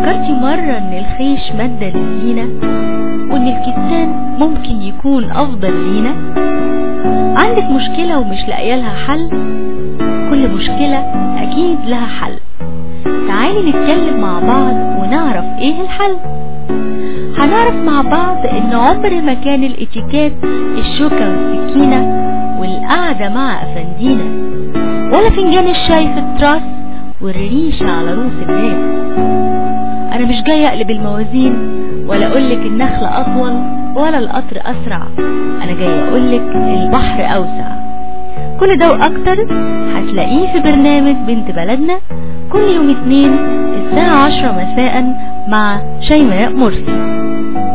فكرتي مرة ان الخيش مادة للزينة وان الكتان ممكن يكون افضل لينا عندك مشكلة ومش لاقيه لها حل كل مشكلة اكيد لها حل تعالي نتكلم مع بعض ونعرف ايه الحل هنعرف مع بعض ان عمر ما كان الاتيكيت الشوكة والسكينة والقعدة مع افندينا ولا فنجان الشاي في التراس والريشة على روس الناس انا مش جاي اقلب الموازين ولا اقولك النخلة اطول ولا القطر اسرع انا جاي اقولك البحر اوسع كل ده واكتر هتلاقيه في برنامج بنت بلدنا كل يوم اثنين الساعة عشرة مساء مع شيماء مرسي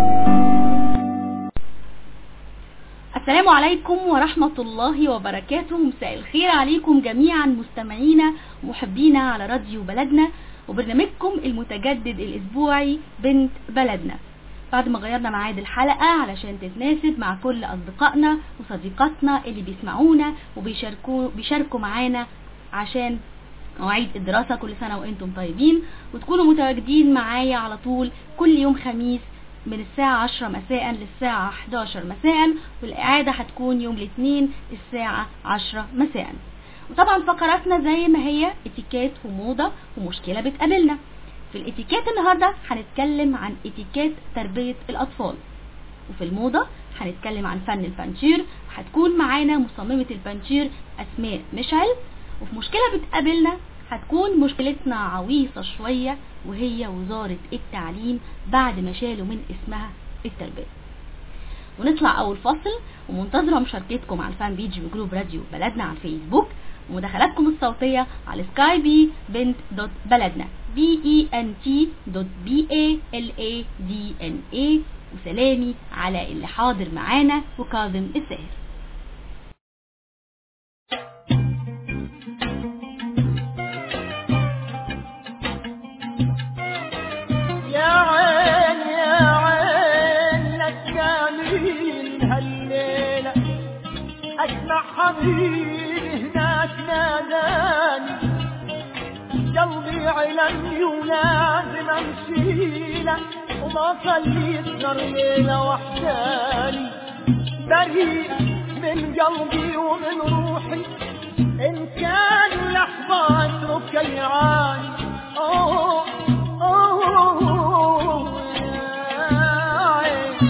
السلام عليكم ورحمة الله وبركاته مساء الخير عليكم جميعا مستمعينا ومحبينا على راديو بلدنا وبرنامجكم المتجدد الأسبوعي بنت بلدنا بعد ما غيرنا ميعاد الحلقة علشان تتناسب مع كل أصدقائنا وصديقاتنا اللي بيسمعونا وبيشاركوا بيشاركوا معانا عشان مواعيد الدراسة كل سنة وانتم طيبين وتكونوا متواجدين معايا على طول كل يوم خميس من الساعة 10 مساء للساعة 11 مساء والإعادة هتكون يوم الاثنين الساعة 10 مساء وطبعا فقراتنا زي ما هي اتيكيت وموضة ومشكلة بتقابلنا في الاتيكيت النهاردة هنتكلم عن اتيكيت تربية الأطفال وفي الموضة هنتكلم عن فن البانشير وهتكون معانا مصممة البانشير أسماء مشعل وفي مشكلة بتقابلنا هتكون مشكلتنا عويصة شوية وهي وزارة التعليم بعد ما شالوا من اسمها التربية ونطلع أول فصل ومنتظرة مشاركتكم على الفان بيج وجروب راديو بلدنا على الفيسبوك ومداخلاتكم الصوتية على سكاي بي بنت دوت بلدنا بي اي ان تي دوت بي اي ال اي دي ان اي وسلامي على اللي حاضر معانا وكاظم الساهر يا عين يا عين لك جميل هالليلة أسمع حبيبي هناك ناداني قلبي علمي ولازم أمشيله وما خليت نار ليلة وحداني بريء من قلبي ومن روحي إن كان لحظة أترك يعاني أوه أوه يا عين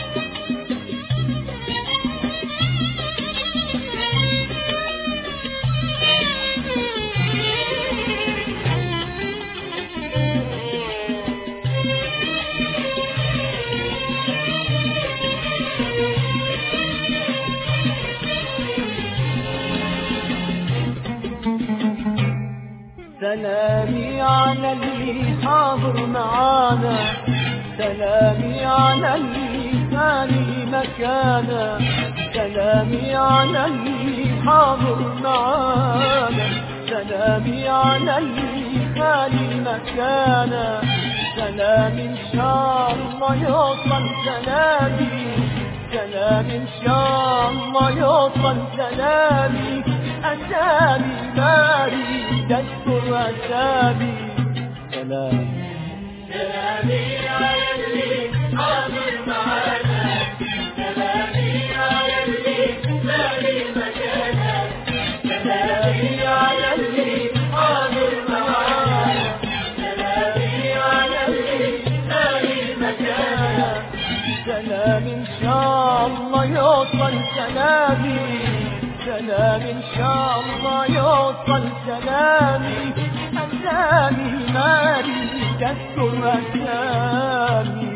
سلامي على اللي حاضر معانا سلامي على اللي ثاني مكانا سلامي على اللي حاضر معانا سلامي على اللي خالي مكانا سلامي ان شاء الله يوصل سلامي سلامي ان شاء الله يوصل سلامي اسامي ماري تذكر اسامي سلامي سلامي على اللي حاضر معانا سلامي على اللي مالي مكانا سلامي على اللي حاضر معانا سلامي على اللي مالي مكانا سلام ان شاء الله يوصل سلامي سلام ان شاء الله يوصل سلامي اسامي مالي تذكر اسامي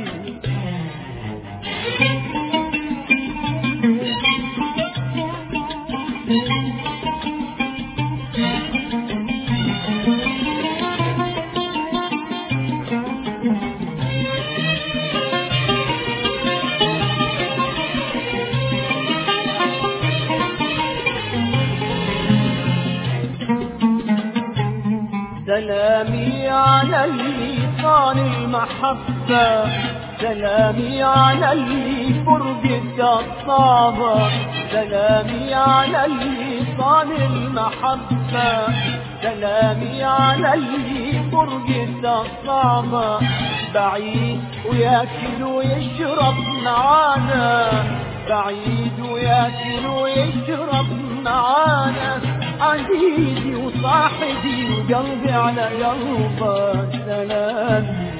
سلامي على اللي صان المحبة سلامي على اللي فرقة الصعبة سلامي على اللي صان المحبة سلامي على اللي فرقته صعبة بعيد وياكل ويشرب معانا بعيد وياكل ويشرب معانا عزيزي وصاحبي وقلبي على قلبه سلامي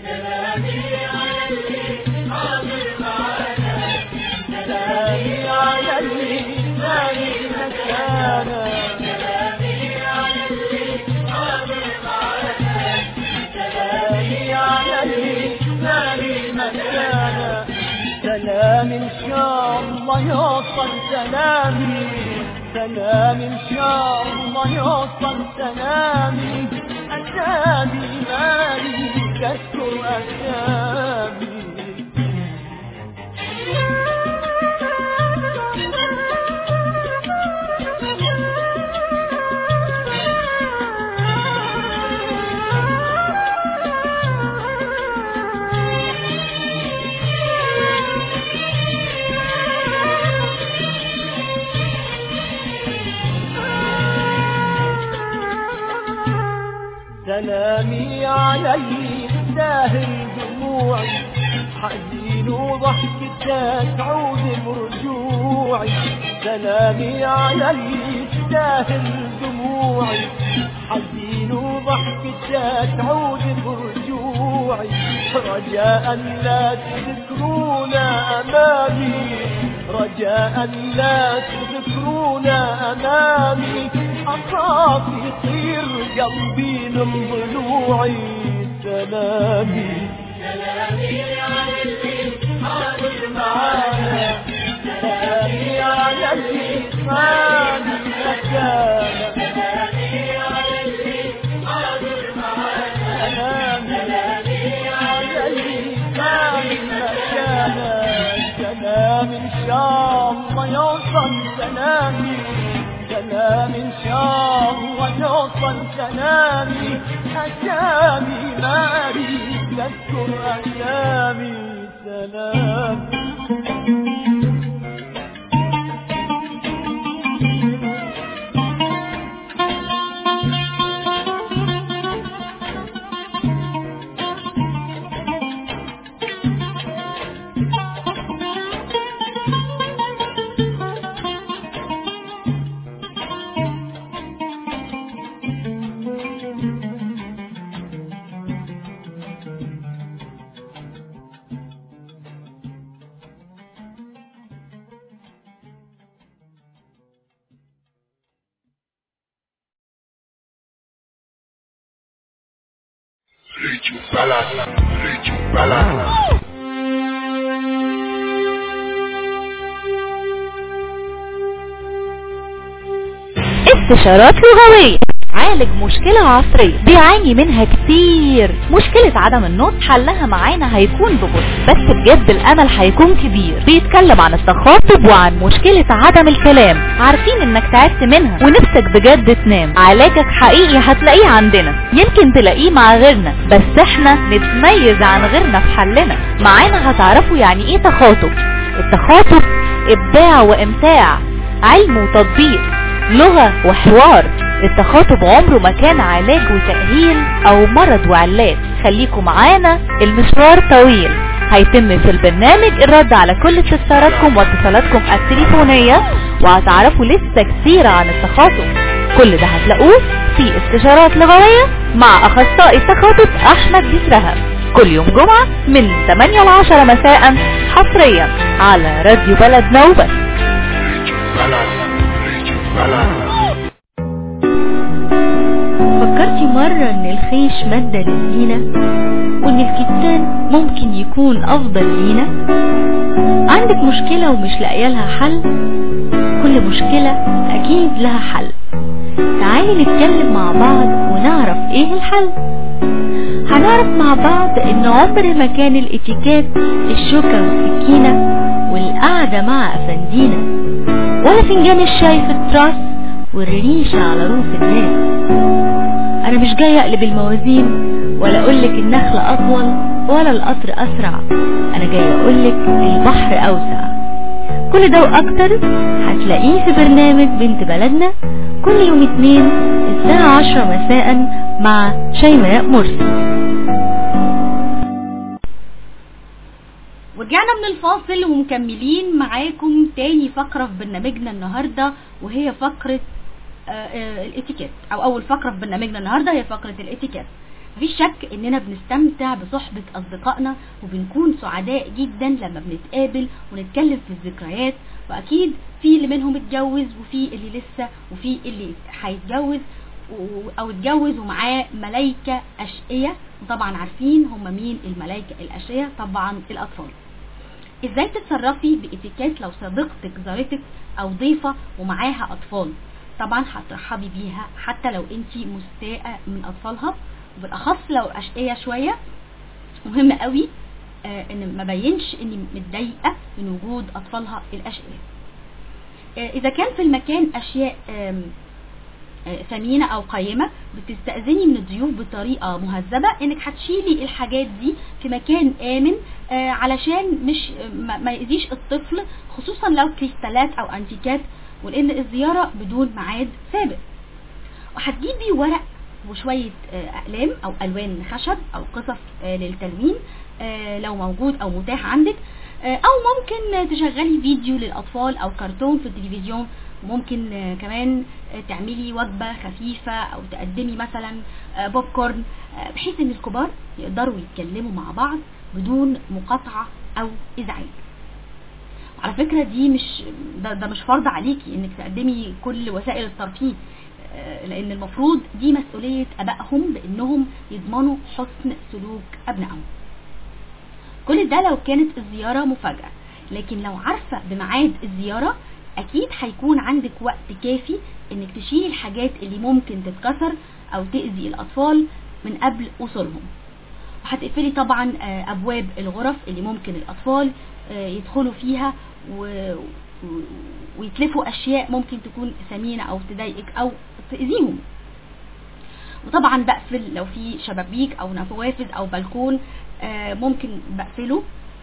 سلامي على اللي ثاني مكانه سلامي على اللي ثاني مكانه سلام ان شاء الله يوصل سلامي سلام ان شاء الله يوصل سلامي اسامي مالي تذكر اسامي سلامي علي ساهل دموعي حزين وضحكته تعود برجوعي سلامي علي ساهل دموعي حزين وضحكته تعود برجوعي رجاء لا تذكرون امامي رجاء لا تذكرون امامي اخاف يطير قلبي من ضلوعي سلامي سلامي على اللي حاضر معانا سلامي على اللي فاني مكانه سلامي على اللي حاضر معانا سلامي على اللي فاني مكانه سلام ان شاء الله يوصل سلامي سلام ان شاء الله يوصل سلامي اسامي مالي تذكر اسامي سلامي Radio Balance. Radio Balance. استشارات لغوية عالج مشكلة عصرية بيعاني منها كتير مشكلة عدم النطق حلها معانا هيكون ببطء بس بجد الامل هيكون كبير بيتكلم عن التخاطب وعن مشكلة عدم الكلام عارفين انك تعبت منها ونفسك بجد تنام علاجك حقيقي هتلاقيه عندنا يمكن تلاقيه مع غيرنا بس احنا نتميز عن غيرنا في حلنا معانا هتعرفوا يعني ايه تخاطب التخاطب ابداع وامتاع علم وتطبيق لغة وحوار التخاطب عمره ما كان علاج وتأهيل او مرض وعلاج خليكم معانا المشوار طويل هيتم في البرنامج الرد على كل استفساراتكم واتصالاتكم التليفونية وهتعرفوا لسه كتير عن التخاطب كل ده هتلاقوه في استشارات لغوية مع اخصائي التخاطب احمد بيسرهب كل يوم جمعة من 8 ل 10 مساء حصريا على راديو بلد نوبة Radio Balance. Radio Balance. فكرتي مرة ان الخيش مادة للزينة وان الكتان ممكن يكون افضل لينا عندك مشكلة ومش لاقيه لها حل كل مشكلة اكيد لها حل تعالي نتكلم مع بعض ونعرف ايه الحل هنعرف مع بعض ان عمر ما كان الاتيكيت الشوكة والسكينة والقعدة مع افندينا ولا فنجان الشاي في التراس والريشة على روس الناس انا مش جاي اقلب الموازين ولا اقولك النخلة اطول ولا القطر اسرع انا جاي اقولك البحر اوسع كل ده واكتر هتلاقيه في برنامج بنت بلدنا كل يوم اتنين الساعة 10 مساء مع شيماء مرسي ورجعنا من الفاصل ومكملين معاكم تاني فقرة في برنامجنا النهاردة وهي فقرة آه، آه، الاتيكيت او اول فقرة في برنامجنا النهاردة هي فقرة الاتيكيت مفيش شك اننا بنستمتع بصحبة اصدقائنا وبنكون سعداء جدا لما بنتقابل ونتكلم في الذكريات واكيد في اللي منهم اتجوز وفي اللي لسه وفي اللي هيتجوز و- او اتجوز ومعاه ملايكة اشقية وطبعا عارفين هم مين الملايكة الاشقية طبعا الاطفال ازاي تتصرفي باتيكيت لو صديقتك زارتك او ضيفة ومعاها اطفال طبعا هترحبي بيها حتى لو انت مستاءة من اطفالها وبالاخص لو اشقية شوية مهم قوي آه ان ما بينش اني متضايقة من وجود اطفالها الاشقياء آه اذا كان في المكان اشياء آم، آه، ثمينة او قيمة بتستأذني من الضيوف بطريقة مهذبة انك هتشيلي الحاجات دي في مكان امن آه، علشان مش ما ما يأذيش الطفل خصوصا لو كريستالات او انتيكات ولان الزيارة بدون ميعاد سابق وهتجيبي ورق وشوية آه، أقلام أو ألوان خشب أو قصص آه، للتلوين آه، لو موجود أو متاح عندك آه، أو ممكن تشغلي فيديو للأطفال أو كرتون في التلفزيون وممكن آه، كمان آه، تعملي وجبة خفيفة أو تقدمي مثلا آه، بوب كورن آه، بحيث إن الكبار يقدروا يتكلموا مع بعض بدون مقاطعة أو إزعاج على فكرة دي مش ده, ده مش فرض عليكي انك تقدمي كل وسائل الترفيه آه، لان المفروض دي مسؤولية ابائهم بانهم يضمنوا حسن سلوك ابنائهم كل ده لو كانت الزيارة مفاجأة لكن لو عارفة بميعاد الزيارة اكيد هيكون عندك وقت كافي انك تشيلي الحاجات اللي ممكن تتكسر او تأذي الاطفال من قبل وصولهم وهتقفلي طبعا آه، ابواب الغرف اللي ممكن الاطفال آه، يدخلوا فيها و... و- ويتلفوا اشياء ممكن تكون ثمينه او تضايقك او تاذيهم وطبعا بقفل لو في شبابيك او نوافذ او بلكون آه، ممكن بقفله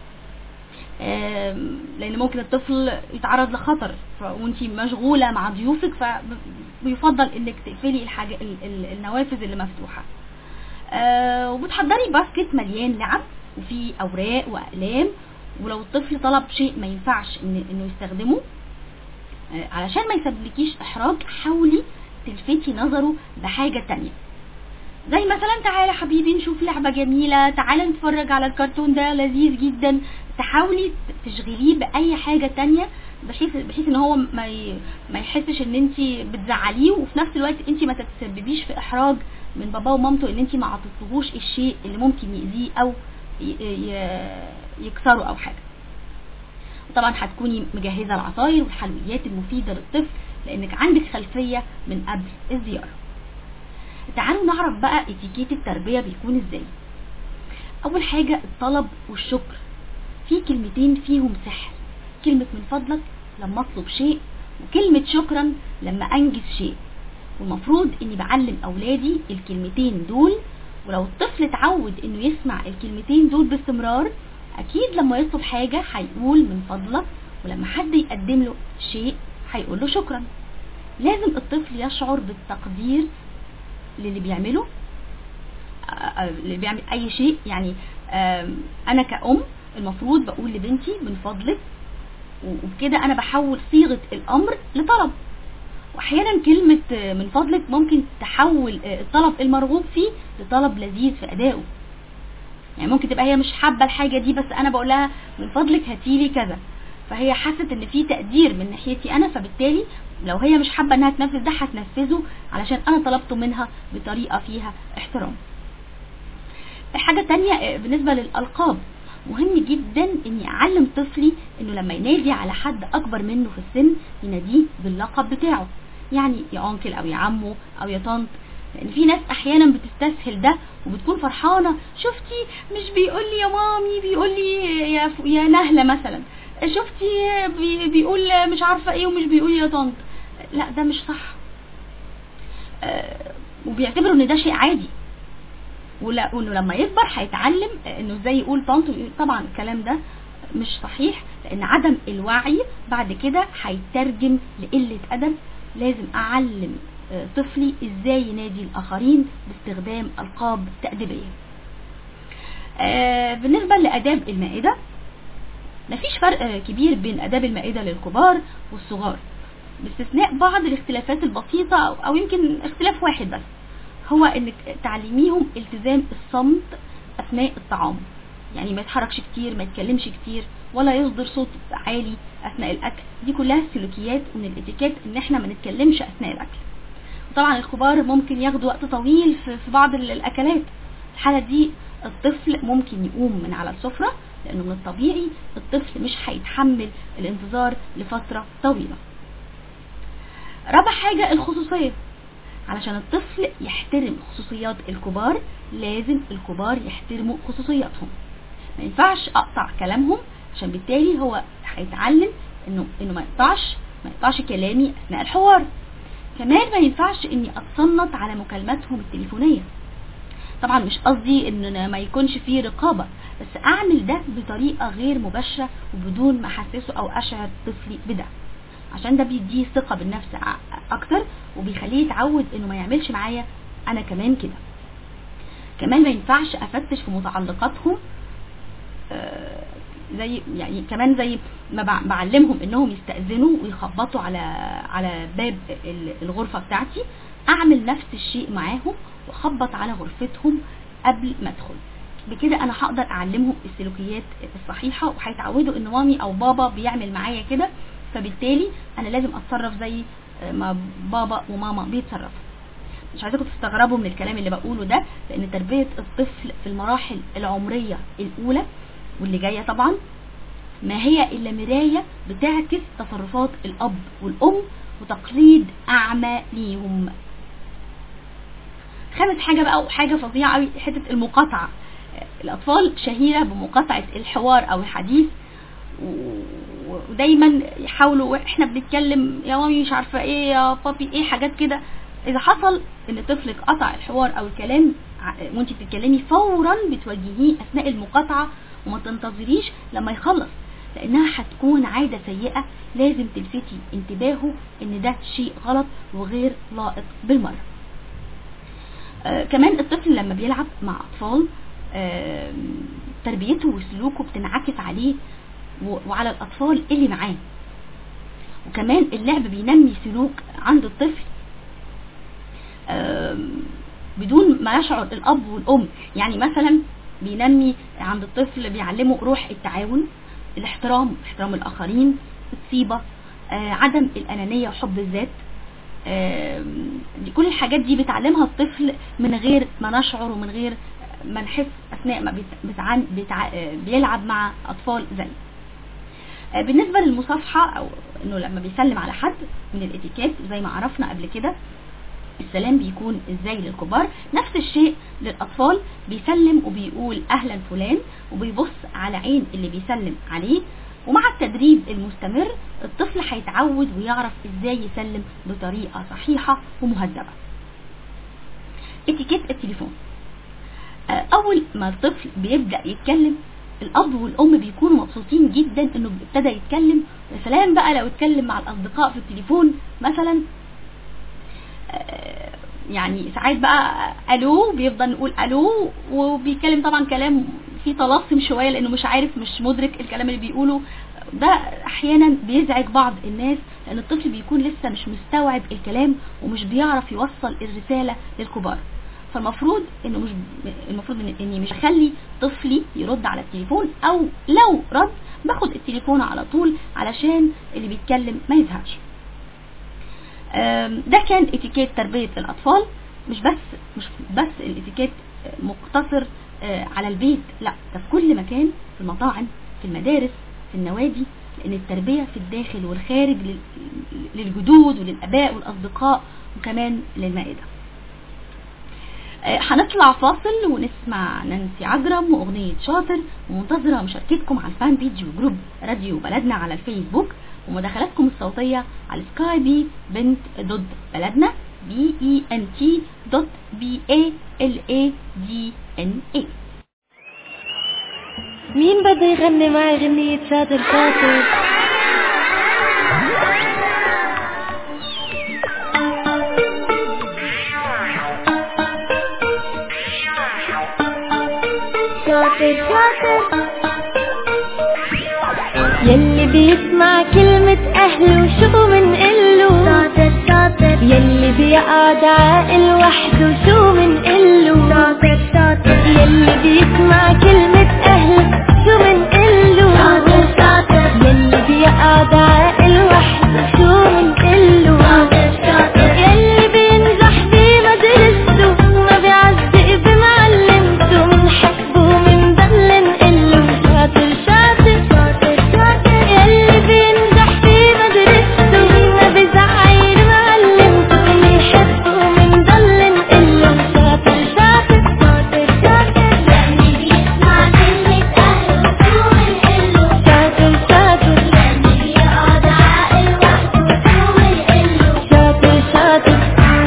آم، لان ممكن الطفل يتعرض لخطر ف- وانتي مشغوله مع ضيوفك فبيفضل انك تقفلي الحاجه ال- ال- النوافذ اللي مفتوحه آه، وبتحضري باسكت مليان لعب وفيه اوراق واقلام ولو الطفل طلب شيء ما ينفعش إن انه يستخدمه آه، علشان ما يسببلكيش احراج حاولي تلفتي نظره بحاجه تانية زي مثلا تعالى حبيبي نشوف لعبه جميله تعالى نتفرج على الكرتون ده لذيذ جدا تحاولي تشغليه باي حاجه تانية بحيث بحيث ان هو ما ي... ما يحسش ان انت بتزعليه وفي نفس الوقت انت ما تتسببيش في احراج من باباه ومامته ان انت ما عطيتلهوش الشيء اللي ممكن يأذيه او ي... ي... يكسره او حاجه طبعا هتكوني مجهزه العصاير والحلويات المفيده للطفل لانك عندك خلفيه من قبل الزياره تعالوا نعرف بقى اتيكيت التربيه بيكون ازاي اول حاجه الطلب والشكر في كلمتين فيهم سحر كلمه من فضلك لما اطلب شيء وكلمه شكرا لما انجز شيء والمفروض اني بعلم اولادي الكلمتين دول ولو الطفل اتعود انه يسمع الكلمتين دول باستمرار اكيد لما يطلب حاجة هيقول من فضلك ولما حد يقدم له شيء هيقول له شكرا لازم الطفل يشعر بالتقدير للي بيعمله آه، آه، اللي بيعمل اي شيء يعني آم، انا كأم المفروض بقول لبنتي من فضلك وبكده انا بحول صيغة الامر لطلب واحيانا كلمة آه، من فضلك ممكن تحول آه، الطلب المرغوب فيه لطلب لذيذ في ادائه يعني ممكن تبقى هي مش حابة الحاجة دي بس انا بقول لها من فضلك هاتيلي كذا فهي حست ان في تقدير من ناحيتي انا فبالتالي لو هي مش حابة انها تنفذ ده هتنفذه علشان انا طلبته منها بطريقة فيها احترام حاجة تانية آه، بالنسبة للألقاب مهم جدا اني اعلم طفلي انه لما ينادي على حد اكبر منه في السن يناديه باللقب بتاعه يعني يا انكل او يا عمو او يا طنط لان في ناس احيانا بتستسهل ده وبتكون فرحانه شفتي مش بيقول لي يا مامي بيقول لي يا ف- يا نهله مثلا شفتي بي بيقول مش عارفه ايه ومش بيقول يا طنط لا ده مش صح آه، وبيعتبروا ان ده شيء عادي ولا وانه لما يكبر هيتعلم انه ازاي يقول طنط ويقول- طبعا الكلام ده مش صحيح لان عدم الوعي بعد كده هيترجم لقله ادب لازم اعلم آه، طفلي ازاي ينادي الاخرين باستخدام القاب تأديبية آه، بالنسبة لآداب المائدة مفيش فرق آه، كبير بين آداب المائدة للكبار والصغار باستثناء بعض الاختلافات البسيطة أو- أو يمكن اختلاف واحد بس هو انك تعلميهم التزام الصمت اثناء الطعام يعني ما يتحركش كتير ما يتكلمش كتير ولا يصدر صوت عالي اثناء الاكل دي كلها سلوكيات من الاتيكيت ان احنا ما نتكلمش اثناء الاكل طبعا الكبار ممكن ياخدوا وقت طويل في في بعض ال- الاكلات الحالة دي الطفل ممكن يقوم من على السفرة لانه من الطبيعي الطفل مش هيتحمل الانتظار لفترة طويلة رابع حاجة الخصوصية علشان الطفل يحترم خصوصيات الكبار لازم الكبار يحترموا خصوصياتهم ما ينفعش اقطع كلامهم عشان بالتالي هو هيتعلم انه انه ما يقطعش ما يقطعش كلامي اثناء الحوار كمان ما ينفعش اني اتصنت على مكالماتهم التليفونيه طبعا مش قصدي ان أنا ما يكونش فيه رقابه بس اعمل ده بطريقه غير مباشره وبدون ما احسسه او اشعر طفلي بده عشان ده بيديه ثقه بالنفس ع- اكتر وبيخليه يتعود انه ما يعملش معايا انا كمان كده كمان ما ينفعش افتش في متعلقاتهم آه، زي يعني كمان زي ما بع- بعلمهم انهم يستأذنوا ويخبطوا على على باب ال- الغرفة بتاعتي اعمل نفس الشيء معاهم واخبط على غرفتهم قبل ما ادخل بكده انا هقدر اعلمهم السلوكيات الصحيحة وهيتعودوا ان مامي او بابا بيعمل معايا كده فبالتالي انا لازم اتصرف زي ما بابا وماما بيتصرفوا مش عايزاكم تستغربوا من الكلام اللي بقوله ده لان تربية الطفل في المراحل العمرية الاولى واللي جاية طبعا ما هي الا مراية بتعكس تصرفات الاب والام وتقليد اعمى ليهم خامس حاجة بقى وحاجة فظيعة قوي حتة المقاطعة الاطفال شهيرة بمقاطعة الحوار او الحديث و- ودايما يحاولوا احنا بنتكلم يا مامي مش عارفه ايه يا بابي ايه حاجات كده اذا حصل ان طفلك قطع الحوار او الكلام ع- وانت بتتكلمي فورا بتوجهيه اثناء المقاطعه وما تنتظريش لما يخلص لانها هتكون عاده سيئه لازم تلفتي انتباهه ان ده شيء غلط وغير لائق بالمره آه، كمان الطفل لما بيلعب مع اطفال آه، تربيته وسلوكه بتنعكس عليه و- وعلى الاطفال اللي معاه وكمان اللعب بينمي سلوك عند الطفل آم، بدون ما يشعر الاب والام يعني مثلا بينمي عند الطفل بيعلمه روح التعاون الاحترام احترام الاخرين الطيبه آه، عدم الانانيه وحب الذات آم، دي كل الحاجات دي بتعلمها الطفل من غير ما نشعر ومن غير ما نحس اثناء ما بيت- بتعن- بتع... آه، بيلعب مع اطفال زي آه، بالنسبه للمصافحه او انه لما بيسلم على حد من الاتيكيت زي ما عرفنا قبل كده السلام بيكون ازاي للكبار نفس الشيء للاطفال بيسلم وبيقول اهلا فلان وبيبص على عين اللي بيسلم عليه ومع التدريب المستمر الطفل هيتعود ويعرف ازاي يسلم بطريقه صحيحه ومهذبه اتيكيت التليفون آه، اول ما الطفل بيبدا يتكلم الاب والام بيكونوا مبسوطين جدا انه ابتدى يتكلم يا سلام بقى لو اتكلم مع الاصدقاء في التليفون مثلا آه، يعني ساعات بقى الو بيفضل نقول الو وبيتكلم طبعا كلام فيه طلاسم شويه لانه مش عارف مش مدرك الكلام اللي بيقوله ده احيانا بيزعج بعض الناس لان الطفل بيكون لسه مش مستوعب الكلام ومش بيعرف يوصل الرساله للكبار فالمفروض انه مش المفروض إن- اني مش اخلي طفلي يرد على التليفون او لو رد باخد التليفون على طول علشان اللي بيتكلم ما يزهقش آم، ده كان اتيكيت تربية الأطفال مش بس مش بس الاتيكيت مقتصر آه، على البيت لا ده في كل مكان في المطاعم في المدارس في النوادي لأن التربية في الداخل والخارج لل- للجدود وللآباء والأصدقاء وكمان للمائدة آه، هنطلع فاصل ونسمع نانسي عجرم واغنية شاطر ومنتظرة مشاركتكم على الفان بيج وجروب راديو بلدنا على الفيسبوك ومداخلاتكم الصوتية على سكايبي بنت ضد بلدنا بي اي ان تي دوت بي اي ال اي دي ان اي مين بده يغني معي غنية شاطر شاطر شاطر شاطر يلي بيسمع كلمة أهله شو منقله شاطر شاطر يلي بيقعد عاقل وحده شو منقله شاطر شاطر يلي بيسمع كلمة أهله شو منقله شاطر شاطر يلي بيقعد عاقل وحده شو منقله شاطر شاطر يلي بينجح بمدرسته ما بيعزق بمعلمته منحبه ومنضل نقله شاطر شاطر شاطر شاطر يلي بينجح بمدرسته ما بيزعل معلمته منحبه ومنضل نقله شاطر شاطر شاطر شاطر يلي بيسمع كلمة أهله شو منقله شاطر شاطر يلي بيقعد عاقل وحده شو منقله شاطر شاطر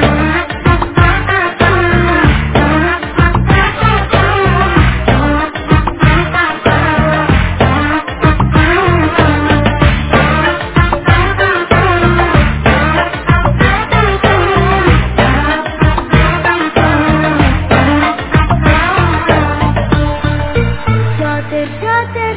شاطر شاطر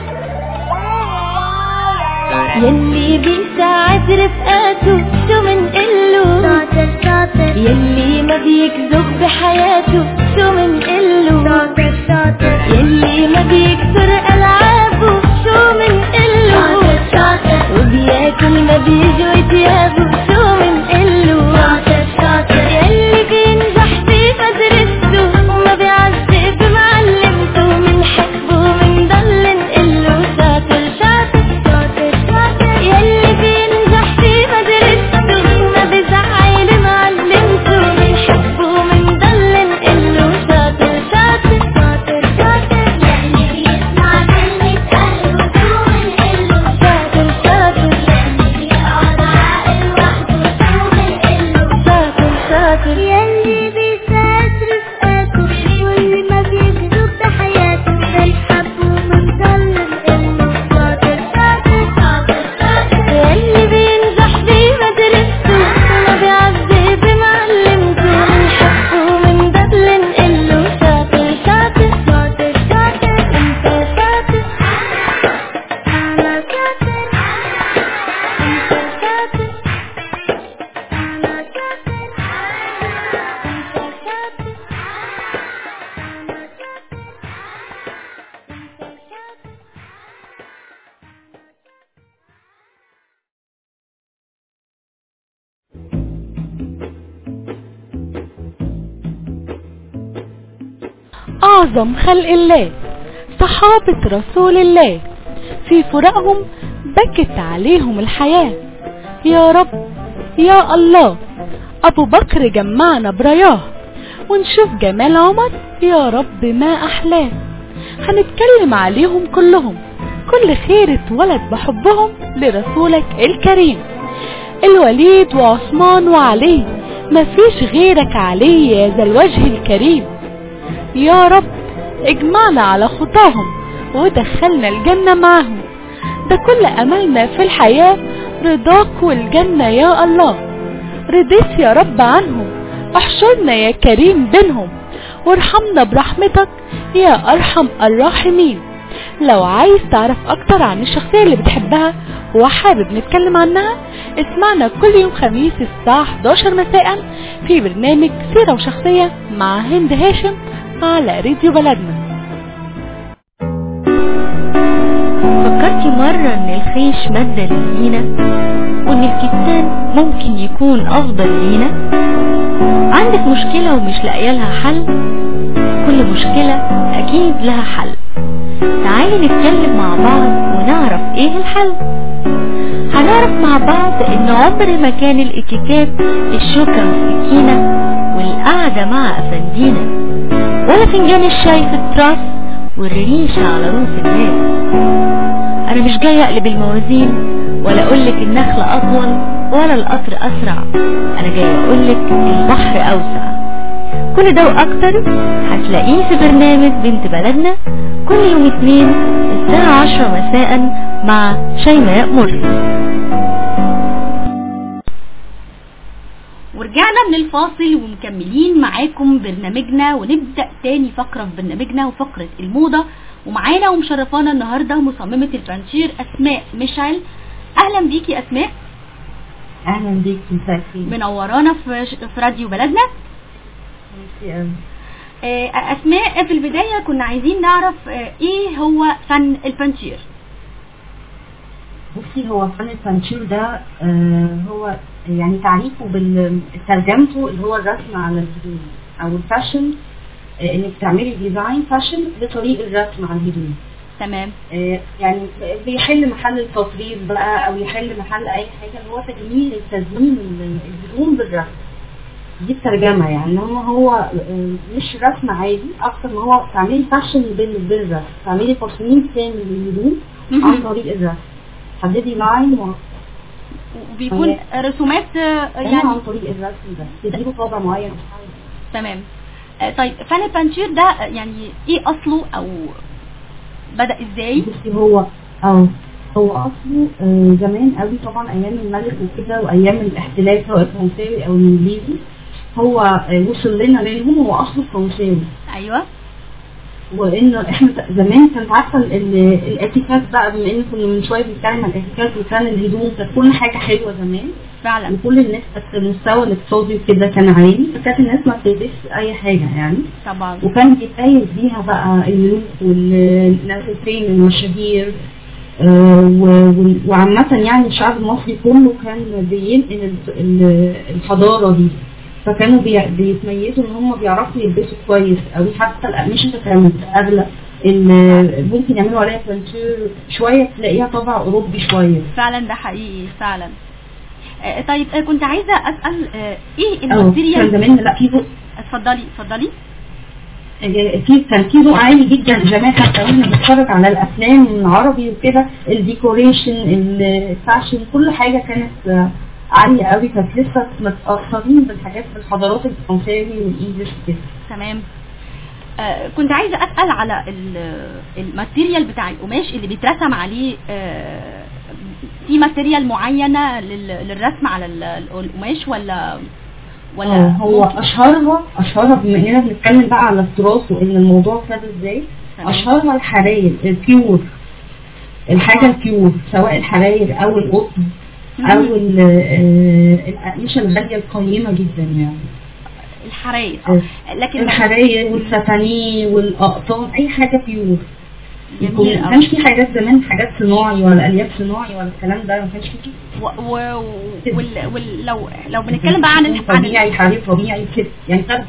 يلي بيساعد رفقاته شو منقله شاطر شاطر يلي ما بيكذب بحياته شو منقله شاطر شاطر يلي ما بيكسر ألعابه شو منقله شاطر شاطر وبياكل ما بيجوا تيابه شو منقله شاطر شاطر يلي بينجح بمدرسته وما بيعذب بمعلمته منحبه ومنضل نقله شاطر شاطر شاطر شاطر يلي بينجح بمدرسته ما بيزعل معلمته منحبه ومنضل نقله شاطر شاطر شاطر شاطر يلي بيسمع كلمة أهله شو منقله شاطر شاطر يلي بيقعد عاقل وحده شو منقله شاطر شاطر يلي بيساعد رفقاته واللي ما بيكذب بحياته بنحبه ومنضل نقله شاطر شاطر شاطر شاطر يلي بينجح بمدرسته ما بيعذب بمعلمته بنحبه ومنضل نقله شاطر شاطر شاطر شاطر انت شاطر انا شاطر انت شاطر انا شاطر أعظم خلق الله صحابة رسول الله في فراقهم بكت عليهم الحياة يا رب يا الله أبو بكر جمعنا برياه ونشوف جمال عمر يا رب ما أحلاه هنتكلم عليهم كلهم كل خير اتولد بحبهم لرسولك الكريم الوليد وعثمان وعلي مفيش غيرك علي يا ذا الوجه الكريم يا رب اجمعنا على خطاهم ودخلنا الجنة معاهم ده كل أملنا في الحياة رضاك والجنة يا الله رضيت يا رب عنهم احشرنا يا كريم بينهم وارحمنا برحمتك يا أرحم الراحمين لو عايز تعرف أكتر عن الشخصية اللي بتحبها وحابب نتكلم عنها اسمعنا كل يوم خميس الساعة 11 مساء في برنامج سيرة وشخصية مع هند هاشم على راديو بلدنا فكرتي مرة ان الخيش مادة للزينة وان الكتان ممكن يكون افضل لينا عندك مشكلة ومش لاقيه لها حل كل مشكلة اكيد لها حل تعالي نتكلم مع بعض ونعرف ايه الحل هنعرف مع بعض ان عمر ما كان الاتيكيت الشوكة والسكينة والقعدة مع افندينا ولا فنجان الشاي في التراس والريشة على روس الناس انا مش جاي اقلب الموازين ولا اقولك النخلة اطول ولا القطر اسرع انا جاي اقولك البحر اوسع كل ده واكتر هتلاقيه في برنامج بنت بلدنا كل يوم اثنين الساعة عشرة مساء مع شيماء مرسي ورجعنا من الفاصل ومكملين معاكم برنامجنا ونبدأ تاني فقرة في برنامجنا وفقرة الموضة ومعانا ومشرفانا النهاردة مصممة الفرنشير أسماء مشعل أهلا بيكي أسماء اهلا بيك مساء الخير منورانا في في راديو بلدنا ميرسي أوي. آه، أسماء في البداية كنا عايزين نعرف آه، إيه هو فن الفرنشير بصي هو فن التنشير ده آه، هو يعني تعريفه بالترجمته اللي هو الرسم على الهدوم او الفاشن آه، انك تعملي ديزاين فاشن بطريق الرسم على الهدوم تمام آه، يعني بيحل محل التصوير بقى او يحل محل اي حاجه اللي هو تجميل التزيين ال- الهدوم بالرسم دي الترجمه يعني ان هو آه، مش رسم عادي اكتر ما هو تعملي فاشن بال- بالرسم تعملي تصميم كامل للهدوم عن مهم. طريق الرسم حددي لاين و... وبيكون رسومات آه، يعني عن يعني طريق الرسم ده تديله طابع معين تمام آه، طيب فن الفرنشير ده آه، يعني إيه أصله أو بدأ إزاي بصي هو اه هو اصله آه، زمان قوي طبعا ايام الملك وكده وايام الاحتلال سواء الفرنساوي او الانجليزي هو آه، وصل لنا منهم هو اصله فرنساوي أيوه وانه احنا ت- زمان كانت عارفه ال- ال- الاتيكات بقى بما ان كنا من شويه بنتكلم عن الاتيكات وكان الهدوم كانت كل حاجه حلوه زمان فعلا وكل الناس كانت المستوى الاقتصادي كده كان عالي فكانت الناس ما بتلبسش اي حاجه يعني طبعا وكان بيتميز بيها بقى الملوك والناس الفين المشاهير آه، و- و- وعامة يعني الشعب المصري كله كان بينقل ال- ال- الحضارة دي فكانوا بي- بيتميزوا ان هم بيعرفوا يلبسوا كويس قوي حتى الأقمشة كانت أغلى ال- ممكن يعملوا عليها فانتير شوية تلاقيها طبع أوروبي شوية فعلا ده حقيقي فعلا آه، طيب آه، كنت عايزة أسأل آه، إيه اه كان الماتيريال زمان لا في ذوق اتفضلي اتفضلي في كان في ذوق عالي جدا زمان حتى واحنا بنتفرج على الافلام العربي وكده الديكوريشن الفاشن كل حاجه كانت آه، عاليه قوي كانت لسه متاثرين بالحاجات بالحضارات الفرنساوي والانجليش كده تمام آه، كنت عايزة أسأل على ال- الماتيريال بتاع القماش اللي بيترسم عليه آه، في ماتيريال معينة لل- للرسم على ال- القماش ولا ولا آه، هو ممكن- اشهرها اشهرها بما اننا بنتكلم بقى على التراث وان الموضوع كده ازاي تمام. اشهرها الحراير البيور الحاجه البيور سواء الحراير او القطن او ال- آه، الأقمشة الغالية القيمة جدا يعني الحراير آه. لكن الحراير والستانيه والأقطان أي حاجة بيور يكون جميل ما أوي. كانش في حاجات زمان حاجات صناعي ولا ألياف صناعي ولا الكلام ده ما كانش في و و وال وال لو لو بنتكلم بقى عن ال- عن ال- طبيعي حرير طبيعي كده يعني كان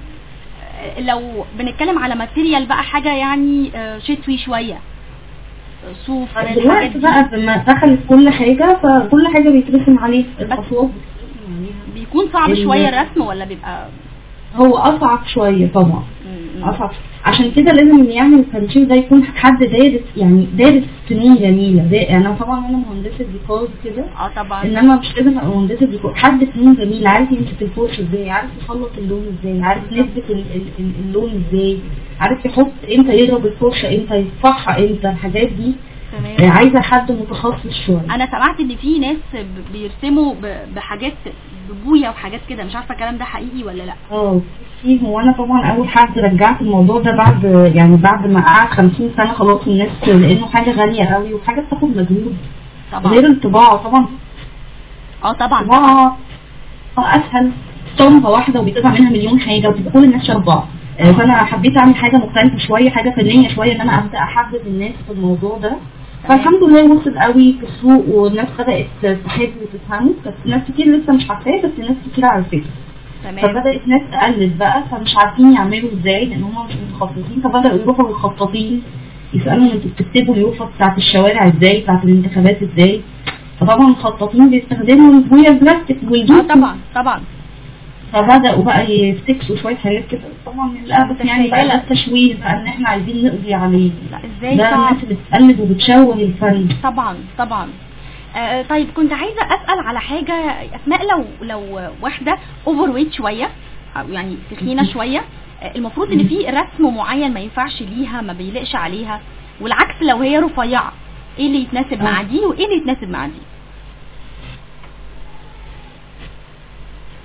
لو بنتكلم على ماتيريال بقى حاجة يعني آه، شتوي شوية آه، صوف الحاجات دلوقتي دي بقى لما دخلت كل حاجة فكل حاجة بيترسم عليه الأصوات بيترسم عليها بيكون صعب ال- شوية الرسم ولا بيبقى هو أصعب شوية طبعا م- م. اصعب عشان كده لازم اللي يعمل التنشير ده يكون حد دارس يعني دارس فنون جميله دا انا طبعا انا مهندسه ديكور كده اه طبعا انما مش لازم ابقى مهندسه ديكور حد فنون جميل عارف يمسك الفرش ازاي عارف يخلط اللون ازاي عارف نسبه ال- ال- ال- اللون ازاي عارف يحط امتى يضرب الفرشه امتى يصفحها امتى الحاجات دي آه، تمام عايزه حد متخصص شويه انا سمعت ان في ناس ب- بيرسموا ب- بحاجات ببويا وحاجات كده مش عارفه الكلام ده حقيقي ولا لا اه في هو انا طبعا اول حد رجعت الموضوع ده بعد يعني بعد ما قعد 50 سنه خلاص الناس لانه حاجه غاليه قوي وحاجه بتاخد مجهود طبعا غير الطباعه طبعا اه طبعا الطباعه اسهل اسطمبه واحده وبيطلع منها مليون حاجه وبتبقى كل الناس شبه بعض آه، فانا حبيت اعمل حاجه مختلفه شويه حاجه فنيه شويه ان انا ابدا احبب الناس في الموضوع ده فالحمد لله وصل قوي في السوق والناس بدات تحب وتفهمه بس ناس كتير لسه مش عارفاه بس ناس كتير عارفاه تمام فبدات ناس تقلد بقى فمش عارفين يعملوا ازاي لان هم مش متخصصين فبداوا يروحوا للخطاطين يسالوا انتوا بتكتبوا اليوفا بتاعت الشوارع ازاي بتاعت الانتخابات ازاي فطبعا الخطاطين بيستخدموا البويه البلاستيك اه والجوف طبعا طبعا فبداوا بقى يفتكسوا شويه حاجات كده طبعا للاسف يعني بقى ده التشويه بقى ان احنا عايزين نقضي عليه لا ازاي ده صعب الناس اللي بتقلد وبتشوه الفن طبعا طبعا آه طيب كنت عايزه اسال على حاجه اسماء لو لو واحده اوفر ويت شويه او يعني تخينه شويه آه المفروض ان في رسم معين ما ينفعش ليها ما بيليقش عليها والعكس لو هي رفيعه ايه اللي يتناسب مع دي وايه اللي يتناسب مع دي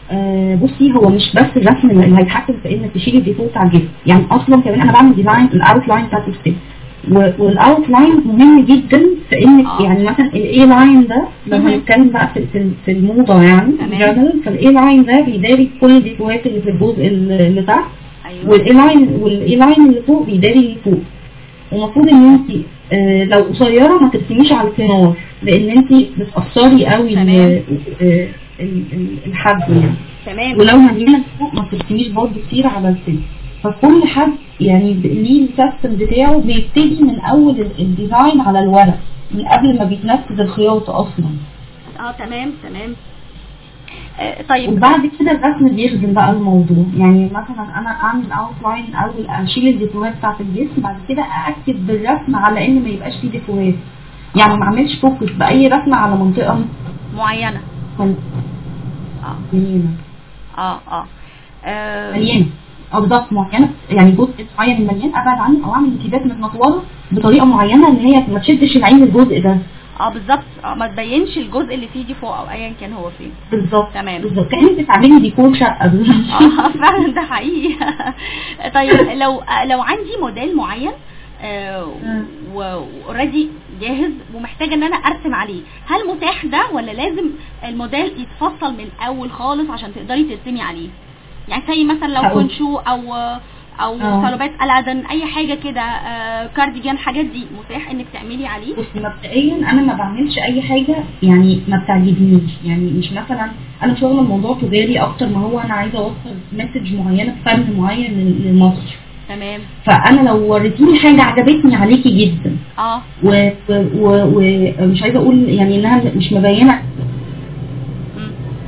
آه بصي هو مش بس الرسم اللي هيتحكم في انك تشيلي الديفو بتاع الجسم يعني اصلا كمان انا بعمل ديزاين الاوت لاين بتاعت الست والاوت لاين مهم جدا في انك آه. يعني مثلا الاي لاين ده لو مهم. هنتكلم بقى في, في, في الموضه يعني تمام. جنرال فالاي لاين ده بيداري كل الديفوهات اللي في الجزء اللي اللي تحت ايوه والاي لاين والاي لاين اللي فوق بيداري اللي فوق ومفروض ان انت آه لو قصيره ما ترسميش على الكنار لان انت بتاثري قوي تمام. ال- آه، ال- ال- الحجم يعني تمام ولو مليانه فوق ما ترسميش برضه كتير على السن فكل حد يعني ب- ليه السيستم بتاعه بيبتدي من اول ال- الديزاين على الورق من قبل ما بيتنفذ الخياطه اصلا اه تمام تمام آه طيب وبعد كده الرسم بيخدم بقى الموضوع يعني مثلا انا اعمل اوت لاين الاول اشيل الديفوهات بتاعت الجسم بعد كده ااكد بالرسم على ان ما يبقاش فيه ديفوهات يعني ما اعملش فوكس باي رسمه على منطقه معينه من- اه مليانه اه اه آه، مليانه او بالظبط معينه يعني جزء معين مليان ابعد عنه او اعمل انتباهات متنطوره بطريقه معينه ان هي ما تشدش العين الجزء ده اه بالظبط اه ما تبينش الجزء اللي فيه دي فوق او ايا كان هو فين بالظبط تمام. بالظبط كانك بتعملي ديكور شقه بالظبط اه فعلا ده حقيقي طيب لو لو عندي موديل معين مم. واوريدي جاهز ومحتاجه ان انا ارسم عليه هل متاح ده ولا لازم الموديل يتفصل من الاول خالص عشان تقدري ترسمي عليه يعني زي مثلا لو هقول. كونشو او او آه. صلوبات الادن اي حاجه كده آه، كارديجان حاجات دي متاح انك تعملي عليه بصي مبدئيا انا ما بعملش اي حاجه يعني ما بتعجبنيش يعني مش مثلا انا شغله الموضوع تجاري اكتر ما هو انا عايزه اوصل مسج معينه بفن معين لل- لمصر تمام فانا لو وريتيني حاجه عجبتني عليكي جدا اه و- و- ومش عايزه اقول يعني انها مش مبينه مم.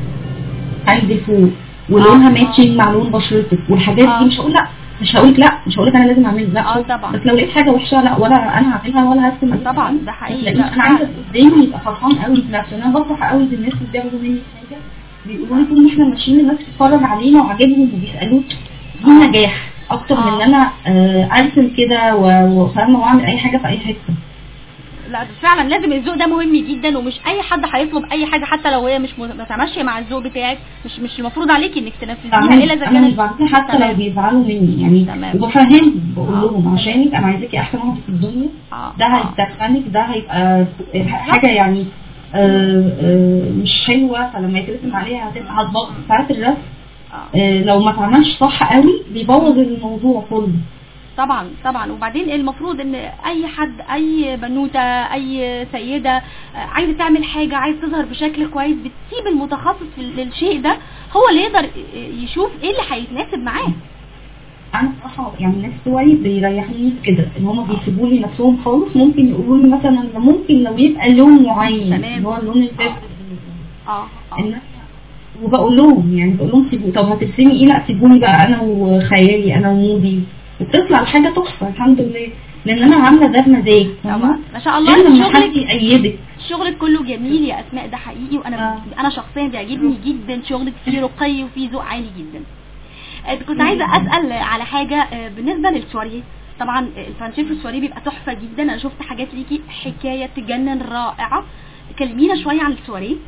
عندي فوق ولونها آه. ماتشنج مع لون بشرتك والحاجات آه. دي مش هقول لا مش هقول لك لا مش هقول لك انا لازم اعمل لا اه طبعا بس لو لقيت حاجه وحشه لا ولا انا هعملها ولا هرسم عليها. طبعا ده حقيقي لان لا انا عايزه قدامي يبقى فرحان قوي في نفسه انا بفرح قوي بالناس اللي بياخدوا مني حاجه بيقولوا لي طول ما احنا ماشيين الناس بتتفرج علينا وعاجبهم وبيسالوك دي نجاح اكتر من ان آه. انا آه، ارسم كده و- وفاهمه واعمل اي حاجه في اي حته لا فعلا لازم الذوق ده مهم جدا ومش اي حد هيطلب اي حاجه حتى لو هي مش متماشيه مع الذوق بتاعك مش مش المفروض عليكي انك تنفذيها بعمل- الا اذا انا مش كانت بعملها حتى لو تمام. بيزعلوا مني يعني تمام. وبفهمهم بقول آه. لهم عشانك انا عايزاكي احسن واحده في الدنيا آه. ده آه. هيدخلك ده هيبقى حاجه يعني آه، آه، مش حلوه فلما يترسم عليها هتبقى هتبوظ ساعات الرسم آه. آه، لو ما اتعملش صح قوي بيبوظ الموضوع كله طبعا طبعا وبعدين المفروض ان اي حد اي بنوته اي سيده آه، عايزه تعمل حاجه عايز تظهر بشكل كويس بتسيب المتخصص في للشيء ده هو اللي يقدر يشوف ايه اللي هيتناسب معاه انا بصراحه يعني الناس بتوعي بيريحوني في كده ان هم بيسيبوا لي نفسهم خالص ممكن يقولوا لي مثلا إن ممكن لو يبقى لون معين تمام. اللي هو اللون الفاتح اه اه إن وبقول لهم يعني بقول لهم سيبوا طب هترسمي ايه لا سيبوني بقى انا وخيالي انا ومودي وبتطلع الحاجه تحفه الحمد لله لان انا عامله ده بمزاج طبعا فاهمه ما شاء غير الله لما حد شغلك يأيدك شغلك كله جميل يا اسماء ده حقيقي وانا آه. انا شخصيا بيعجبني جدا شغلك فيه رقي وفيه ذوق عالي جدا آه، كنت عايزه اسال على حاجه آه، بالنسبه للسواريه طبعا آه، الفانشير في السواريه بيبقى تحفه جدا انا شفت حاجات ليكي حكايه تجنن رائعه كلمينا شويه عن السواريه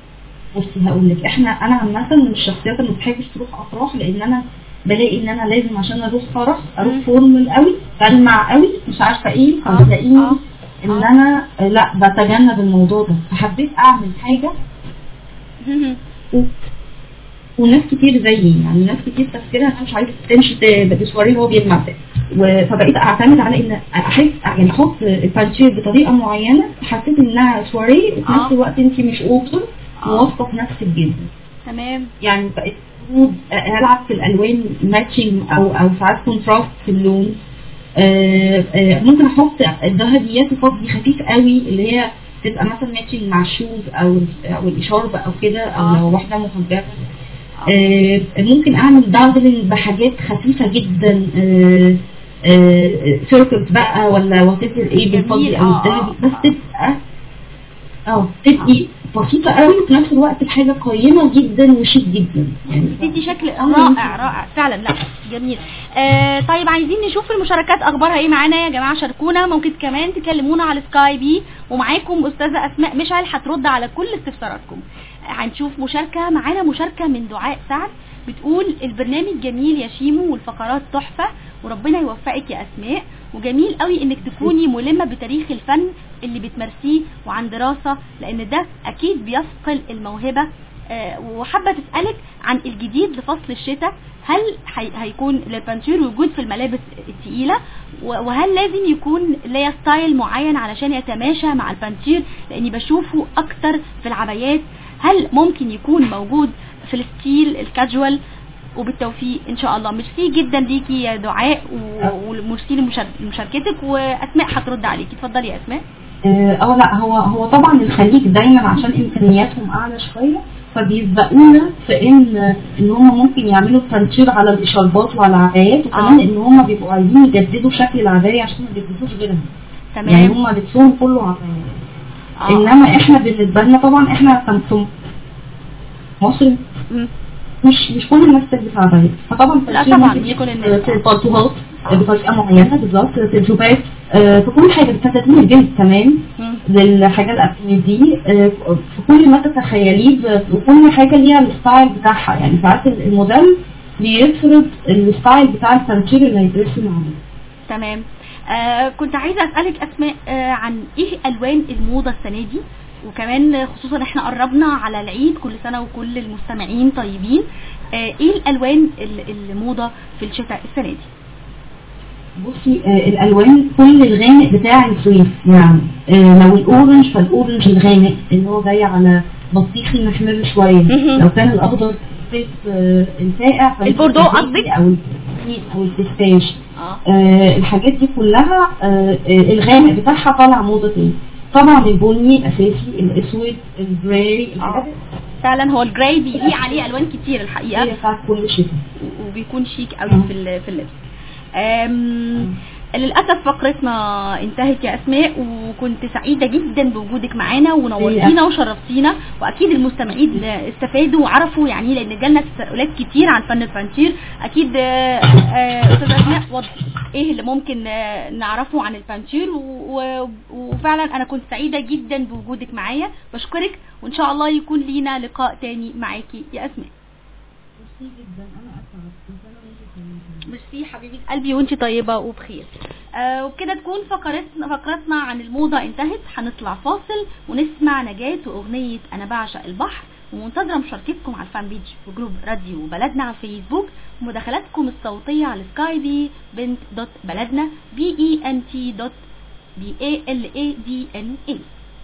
بصي هقول لك احنا انا عامه من الشخصيات اللي ما بتحبش تروح افراح لان انا بلاقي ان انا لازم عشان اروح فرح اروح مم. فورمال قوي بلمع قوي مش عارفه ايه آه. فتلاقيني آه. ان آه. انا آه، لا بتجنب الموضوع ده فحبيت اعمل حاجه و... وناس كتير زيي يعني ناس كتير تفكيرها انا مش عايزه تمشي ت- بسواريه هو بيلمع ده و- فبقيت اعتمد على ان احس يعني احط البانشير بطريقه معينه حسيت انها سواريه وفي آه. نفس الوقت انت مش اوبن آه. واثقه في نفسك جدا تمام يعني بقيت المفروض العب في الالوان ماتشنج او او ساعات كونتراست في اللون آه، آه، ممكن احط الذهبيات الفضي خفيف قوي اللي هي تبقى مثلا ماتشنج مع الشوز او او الاشارب او كده او آه. لو واحده محجبه آه، ممكن اعمل داردلنج بحاجات خفيفه جدا سيركلز بقى ولا وات ايفر ايه جميل، بالفضي او آه، الذهبي آه، بس آه. تبقى اه تبقي بسيطه قوي وفي نفس الوقت الحاجه قيمه جدا وشيك جدا يعني تدي شكل رائع رائع فعلا لا جميل آه طيب عايزين نشوف المشاركات اخبارها ايه معانا يا جماعه شاركونا ممكن كمان تكلمونا على سكاي بي ومعاكم استاذه اسماء مشعل هترد على كل استفساراتكم هنشوف مشاركه معانا مشاركه من دعاء سعد بتقول البرنامج جميل يا شيمو والفقرات تحفه وربنا يوفقك يا اسماء وجميل قوي انك تكوني ملمه بتاريخ الفن اللي بتمارسيه وعن دراسه لان ده اكيد بيثقل الموهبه آه، وحابه تسالك عن الجديد لفصل الشتاء هل هي- هيكون للبانتور وجود في الملابس التقيله و- وهل لازم يكون ليا ستايل معين علشان يتماشى مع البانتير لاني بشوفه اكتر في العبايات هل ممكن يكون موجود في الستيل الكاجوال وبالتوفيق ان شاء الله ميرسي جدا ليكي يا دعاء و- وميرسي لمشار- لمشاركتك واسماء هترد عليكي اتفضلي يا اسماء اه آه، لا هو هو طبعا الخليج دايما عشان امكانياتهم اعلى شويه فبيسبقونا في ان ان هم ممكن يعملوا تنشير على الاشاربات وعلى العبايات وكمان آه. ان هم بيبقوا عايزين يجددوا شكل العبايه عشان ما بيجددوش غيرها يعني تمام هم لبسهم كله عبايات آه. انما احنا بالنسبه لنا طبعا احنا كان في مصر مم. مش مش كل الناس تلبس عبايات فطبعا لا التنشير طبعاً، ممكن مش كل يبقى الناس. في البلطوهات بطريقه معينه بالظبط في الجوبات آه، في كل حاجه بتتدين الجلد كمان مم. للحاجات الأكلية دي آه، في كل ما تتخيليه ب- وكل حاجة ليها الستايل بتاعها يعني ساعات الموديل بيفرض الستايل بتاع التنشير اللي هيترسم عليه تمام آه كنت عايزه اسالك اسماء آه عن ايه الوان الموضه السنه دي وكمان خصوصا احنا قربنا على العيد كل سنه وكل المستمعين طيبين آه ايه الالوان ال- الموضه في الشتاء السنه دي بصي آه، الالوان كل الغامق بتاع الصيف يعني آه، لو الاورنج فالاورنج الغامق اللي هو جاي على بطيخي محمر شويه مهم. لو كان الاخضر الصيف آه، الفاقع فيبقى البوردو الزيتي قصدك؟ او البني او البيستاش اه آه، الحاجات دي كلها آه، آه، الغامق بتاعها طالع موضة تاني طبعا البني الاساسي الاسود الجراي الحاجات فعلا هو الجراي بيليق عليه الوان كتير الحقيقه هي بتاعت كل شتاء و- وبيكون شيك قوي مم. في ال- في اللبس أم للاسف فقرتنا انتهت يا اسماء وكنت سعيده جدا بوجودك معانا ونورتينا وشرفتينا واكيد المستمعين استفادوا وعرفوا يعني إيه، لان جالنا تساؤلات كتير عن فن الفانتير اكيد آه، آه، استاذه اسماء وضح ايه اللي ممكن آه، نعرفه عن الفانتير و- و- وفعلا انا كنت سعيده جدا بوجودك معايا بشكرك وان شاء الله يكون لينا لقاء تاني معاكي يا اسماء ميرسي حبيبه قلبي وانت طيبه وبخير آه وبكده تكون فقرتنا فقرتنا عن الموضه انتهت هنطلع فاصل ونسمع نجاة واغنيه انا بعشق البحر ومنتظره مشاركتكم على الفان بيج وجروب راديو بلدنا على الفيسبوك ومداخلاتكم الصوتيه على سكاي بي بنت دوت بلدنا بي اي ان تي دوت بي اي ال اي دي ان اي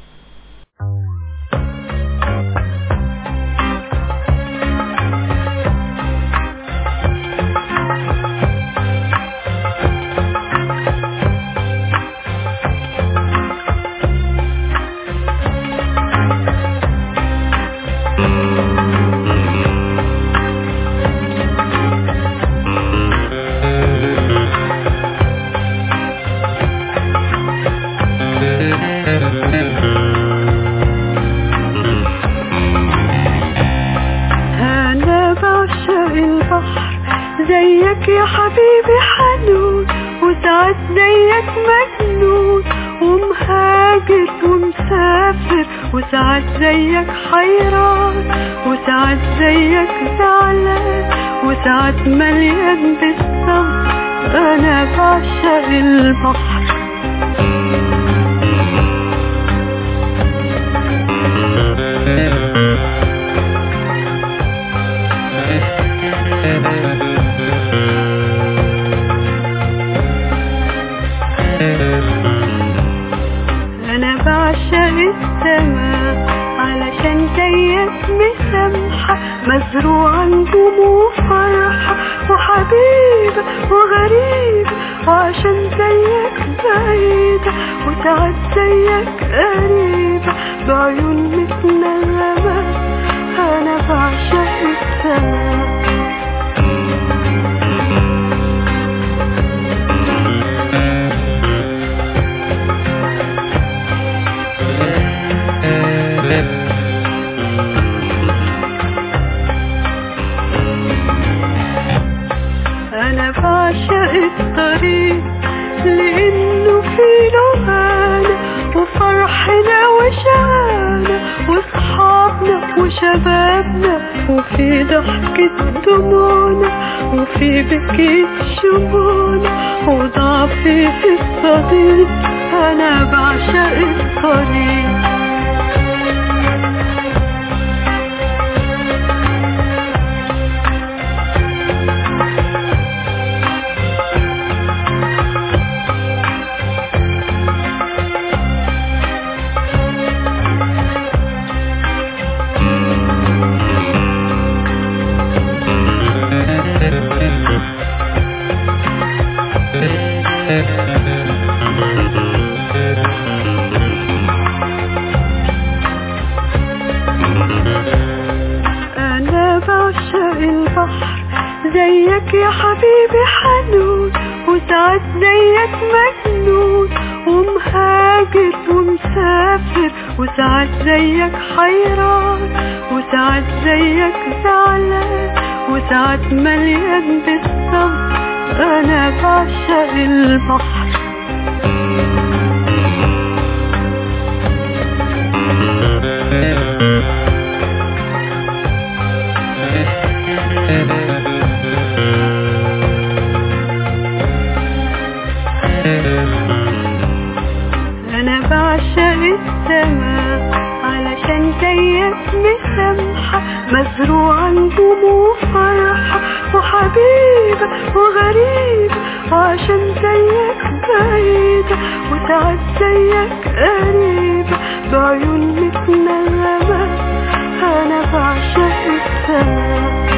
أنا بعشق البحر زيك يا حبيبي حنون وساعات زيك مجنون ومهاجر ومسافر وساعات زيك حيران وساعات زيك زعلان وساعات مليان بالصبر أنا بعشق البحر أنا بعشق السماء علشان زيك مسامحة مزروعة نجوم وفرحة وحبيبة وغريبة وعشان زيك بعيدة وساعات زيك قريبة بعيون متنغمة أنا بعشق السماء لانه في لغانا وفرحنا وشقانا واصحابنا وشبابنا وفي ضحكة دموعنا وفي بكيت شموعنا وضعفي في الصديق انا بعشق الطريق انا بعشق البحر زيك يا حبيبي حنون وساعات زيك مجنون ومهاجر ومسافر وساعات زيك حيران وساعات زيك زعلان وساعات مليان بالصبر انا بعشق البحر انا بعشق السماء علشان زيك مسامحة مزروعة نجوم وفرحة وحبيبة وغريبة وعشان زيك بعيدة وساعات زيك قريبة بعيون متنغمة انا بعشق السماء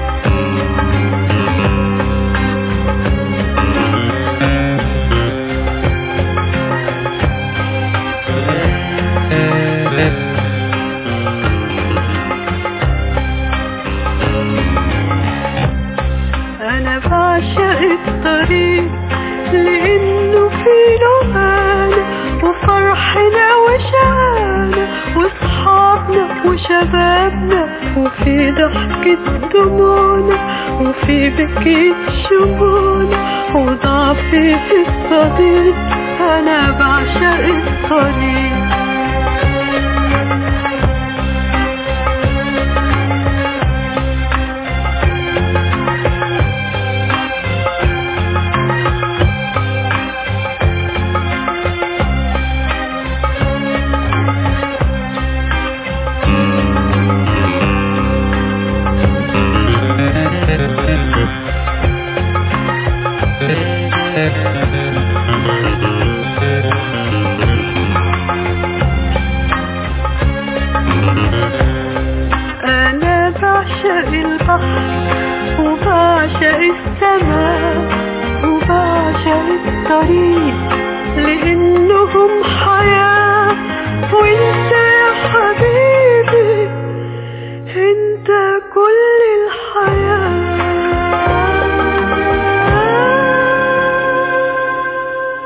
انا بعشق الطريق لانه في لغانا وفرحنا وشقانا واصحابنا وشبابنا وفي ضحكة دموعنا وفي بكيت شموعنا وضعفي في الصديق انا بعشق الطريق أنا بعشق البحر وبعشق السماء وبعشق الطريق لأنهم حياة وانت يا حبيبي انت كل الحياة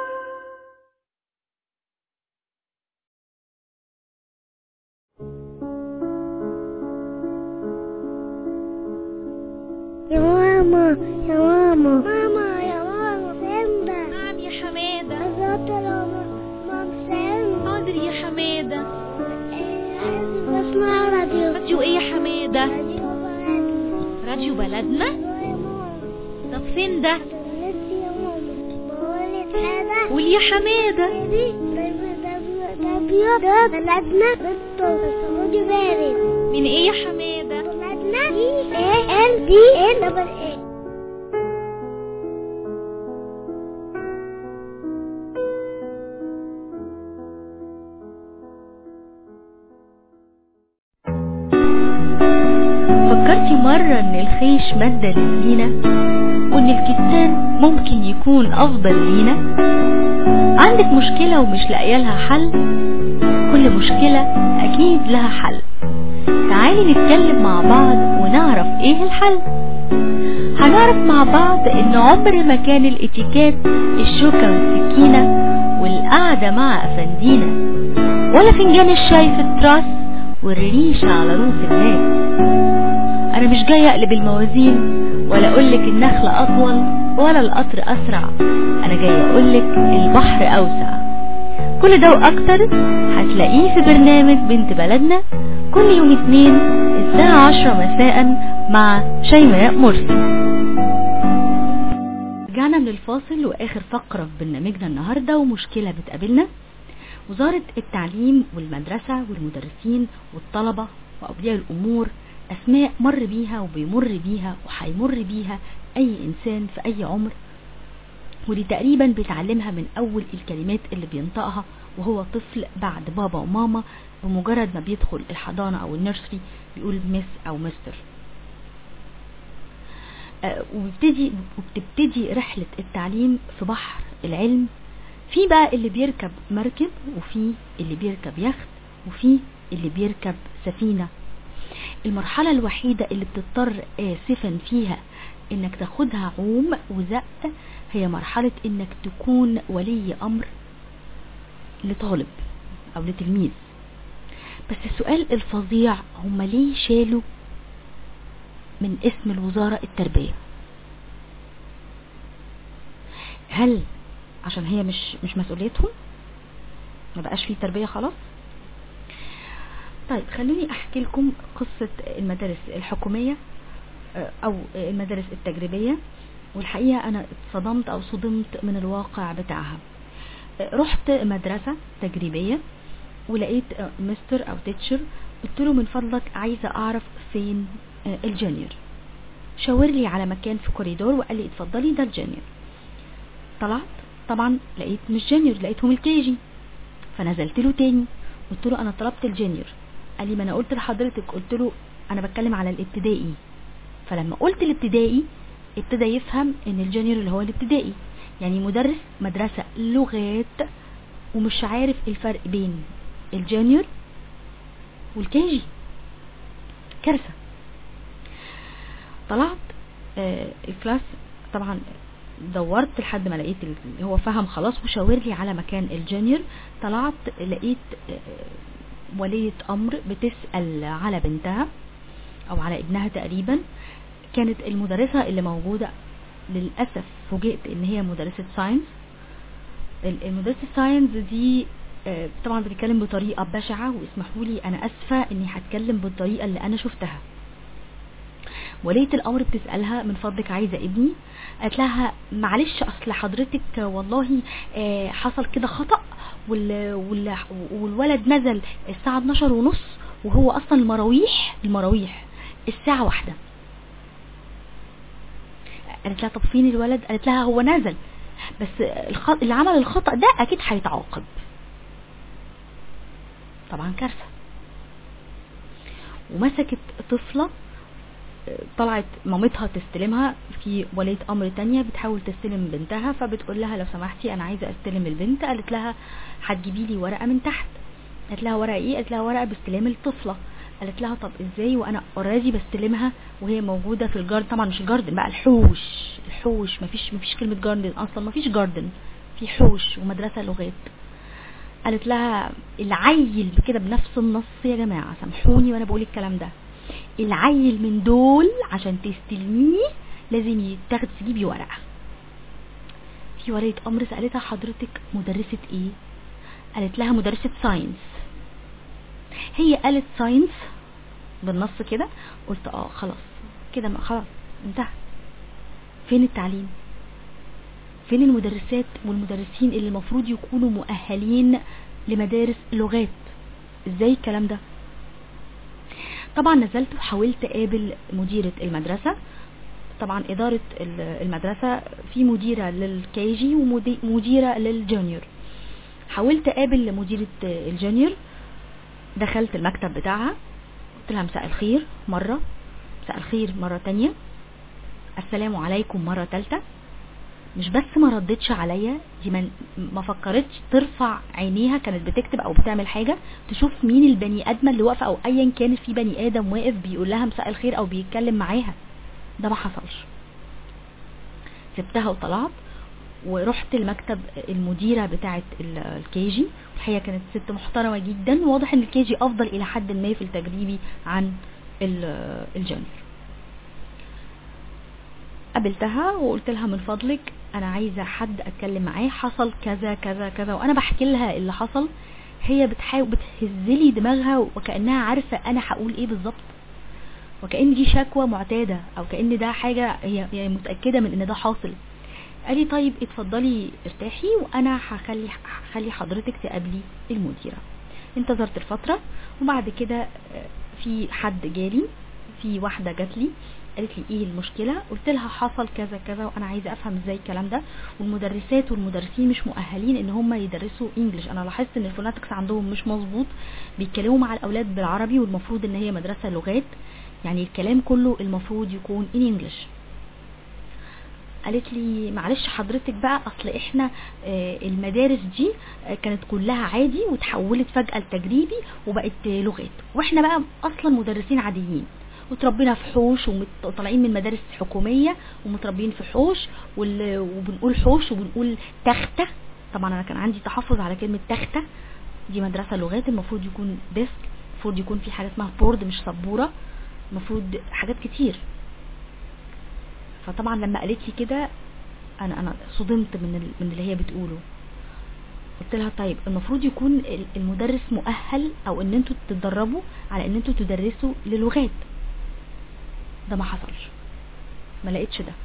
يا ماما يا ماما ماما يا ماما فين ده؟ نعم يا حمادة عايزة ماما ماما فين؟ حاضر يا حمادة عايزة بسمع راديو راديو ايه يا حمادة راديو بلد راديو بلدنا يا ماما طب فين ده نسي يا ماما بقولك حاجة قول يا حمادة دي دبليو ده بلدنا بالطول سعودي بارد من ايه يا حمادة بلدنا دي ايه ال دي ال دبل ايه فكرتي مرة ان الخيش مادة للزينة وان الكتان ممكن يكون افضل لينا عندك مشكلة ومش لاقيه لها حل كل مشكلة اكيد لها حل تعالي نتكلم مع بعض ونعرف ايه الحل هنعرف مع بعض ان عمر ما كان الاتيكيت الشوكة والسكينة والقعدة مع افندينا ولا فنجان الشاي في التراس والريشة على رؤوس الناس انا مش جاية اقلب الموازين ولا اقولك النخلة اطول ولا القطر أسرع أنا جاي أقولك البحر أوسع كل ده وأكتر هتلاقيه في برنامج بنت بلدنا كل يوم اتنين الساعة عشرة مساء مع شيماء مرسي رجعنا من الفاصل وآخر فقرة في برنامجنا النهاردة ومشكلة بتقابلنا وزارة التعليم والمدرسة والمدرسين والطلبة وأولياء الأمور أسماء مر بيها وبيمر بيها وهيمر بيها أي إنسان في أي عمر ودي تقريبا بيتعلمها من أول الكلمات اللي بينطقها وهو طفل بعد بابا وماما بمجرد ما بيدخل الحضانة أو النيرسري بيقول مس أو مستر آه، وبيبتدي وبتبتدي رحلة التعليم في بحر العلم في بقى اللي بيركب مركب وفي اللي بيركب يخت وفي اللي بيركب سفينة المرحلة الوحيدة اللي بتضطر آسفا فيها انك تاخدها عوم وزق هي مرحلة انك تكون ولي امر لطالب او لتلميذ بس السؤال الفظيع هم ليه شالوا من اسم الوزارة التربية هل عشان هي مش مش مسؤوليتهم ما بقاش فيه تربية خلاص طيب خلوني احكي لكم قصة المدارس الحكومية آه، او المدارس التجريبية والحقيقة انا اتصدمت او صدمت من الواقع بتاعها آه، رحت مدرسة تجريبية ولقيت آه، مستر او تيتشر قلت له من فضلك عايزة اعرف فين آه، الجونيور شاور لي على مكان في كوريدور وقال لي اتفضلي ده الجونيور طلعت طبعا لقيت مش جونيور لقيتهم الكيجي فنزلت له تاني قلت له انا طلبت الجونيور قال لي ما انا قلت لحضرتك قلت له انا بتكلم على الابتدائي فلما قلت الابتدائي ابتدى يفهم ان الجونيور اللي هو الابتدائي يعني مدرس مدرسة لغات ومش عارف الفرق بين الجونيور والكيجي كارثة طلعت آه الكلاس طبعا دورت لحد ما لقيت ال- هو فهم خلاص وشاور لي على مكان الجونيور طلعت لقيت آه، ولية امر بتسأل على بنتها او على ابنها تقريبا كانت المدرسة اللي موجودة للأسف فوجئت ان هي مدرسة ساينس ال- المدرسة الساينس دي آه، طبعا بتتكلم بطريقة بشعة واسمحوا لي انا اسفة اني هتكلم بالطريقة اللي انا شفتها ولية الامر بتسألها من فضلك عايزة ابني قالت لها معلش اصل حضرتك والله آه، حصل كده خطأ وال- وال- والولد نزل الساعة 12 ونص وهو اصلا المراويح المراويح الساعة واحدة قالت لها طب فين الولد قالت لها هو نزل بس الخ... اللي عمل الخطأ ده اكيد هيتعاقب طبعا كارثة ومسكت طفلة آه، طلعت مامتها تستلمها في ولية امر تانية بتحاول تستلم بنتها فبتقول لها لو سمحتي انا عايزة استلم البنت قالت لها هتجيبي لي ورقة من تحت قالت لها ورقة ايه قالت لها ورقة باستلام الطفلة قالت لها طب ازاي وانا اوريدي بستلمها وهي موجودة في الجارد طبعا مش الجاردن بقى الحوش الحوش مفيش مفيش كلمة جاردن اصلا مفيش جاردن في حوش ومدرسة لغات قالت لها العيل كده بنفس النص يا جماعة سامحوني وانا بقول الكلام ده العيل من دول عشان تستلميه لازم يتاخد تجيبي ورقة في ولية امر سألتها حضرتك مدرسة ايه قالت لها مدرسة ساينس هي قالت ساينس بالنص كده قلت اه خلاص كده ما خلاص انتهى فين التعليم فين المدرسات والمدرسين اللي المفروض يكونوا مؤهلين لمدارس لغات ازاي الكلام ده طبعا نزلت وحاولت اقابل مديرة المدرسة طبعا ادارة ال- المدرسة في مديرة للكيجي ومديرة للجونيور حاولت اقابل مديرة الجونيور دخلت المكتب بتاعها قلت لها مساء الخير مرة مساء الخير مرة تانية السلام عليكم مرة تالتة مش بس ما ردتش عليا دي ما, ما فكرتش ترفع عينيها كانت بتكتب او بتعمل حاجة تشوف مين البني ادمة اللي واقفة او ايا كان في بني ادم واقف بيقول لها مساء الخير او بيتكلم معاها ده ما حصلش سبتها وطلعت ورحت المكتب المديرة بتاعة الكيجي الحقيقة كانت ست محترمة جدا واضح ان الكيجي افضل الى حد ما في التجريبي عن ال- الجونيور قابلتها وقلت لها من فضلك انا عايزه حد اتكلم معاه حصل كذا كذا كذا وانا بحكي لها اللي حصل هي بتحاول بتهزلي دماغها وكانها عارفه انا هقول ايه بالظبط وكأن دي شكوى معتادة او كأن ده حاجة هي هي متأكدة من ان ده حاصل قال لي طيب اتفضلي ارتاحي وانا هخلي هخلي حضرتك تقابلي المديرة انتظرت الفترة وبعد كده آه، في حد جالي في واحدة جات لي قالت لي ايه المشكلة قلت لها حصل كذا كذا وانا عايزة افهم ازاي الكلام ده والمدرسات والمدرسين مش مؤهلين ان هم يدرسوا انجلش انا لاحظت ان الفوناتكس عندهم مش مظبوط بيتكلموا مع الاولاد بالعربي والمفروض ان هي مدرسة لغات يعني الكلام كله المفروض يكون in English قالت لي معلش حضرتك بقى اصل احنا آه، المدارس دي آه، كانت كلها عادي وتحولت فجأة لتجريبي وبقت آه، لغات واحنا بقى اصلا مدرسين عاديين وتربينا في حوش وطالعين من مدارس حكومية ومتربيين في حوش وال- وبنقول حوش وبنقول تختة طبعا انا كان عندي تحفظ على كلمة تختة دي مدرسة لغات المفروض يكون ديسك المفروض يكون في حاجة اسمها بورد مش سبورة المفروض حاجات كتير فطبعا لما قالت لي كده انا انا صدمت من ال- من اللي هي بتقوله قلت لها طيب المفروض يكون ال- المدرس مؤهل او ان انتوا تتدربوا على ان انتوا تدرسوا للغات ده ما حصلش ما لقيتش ده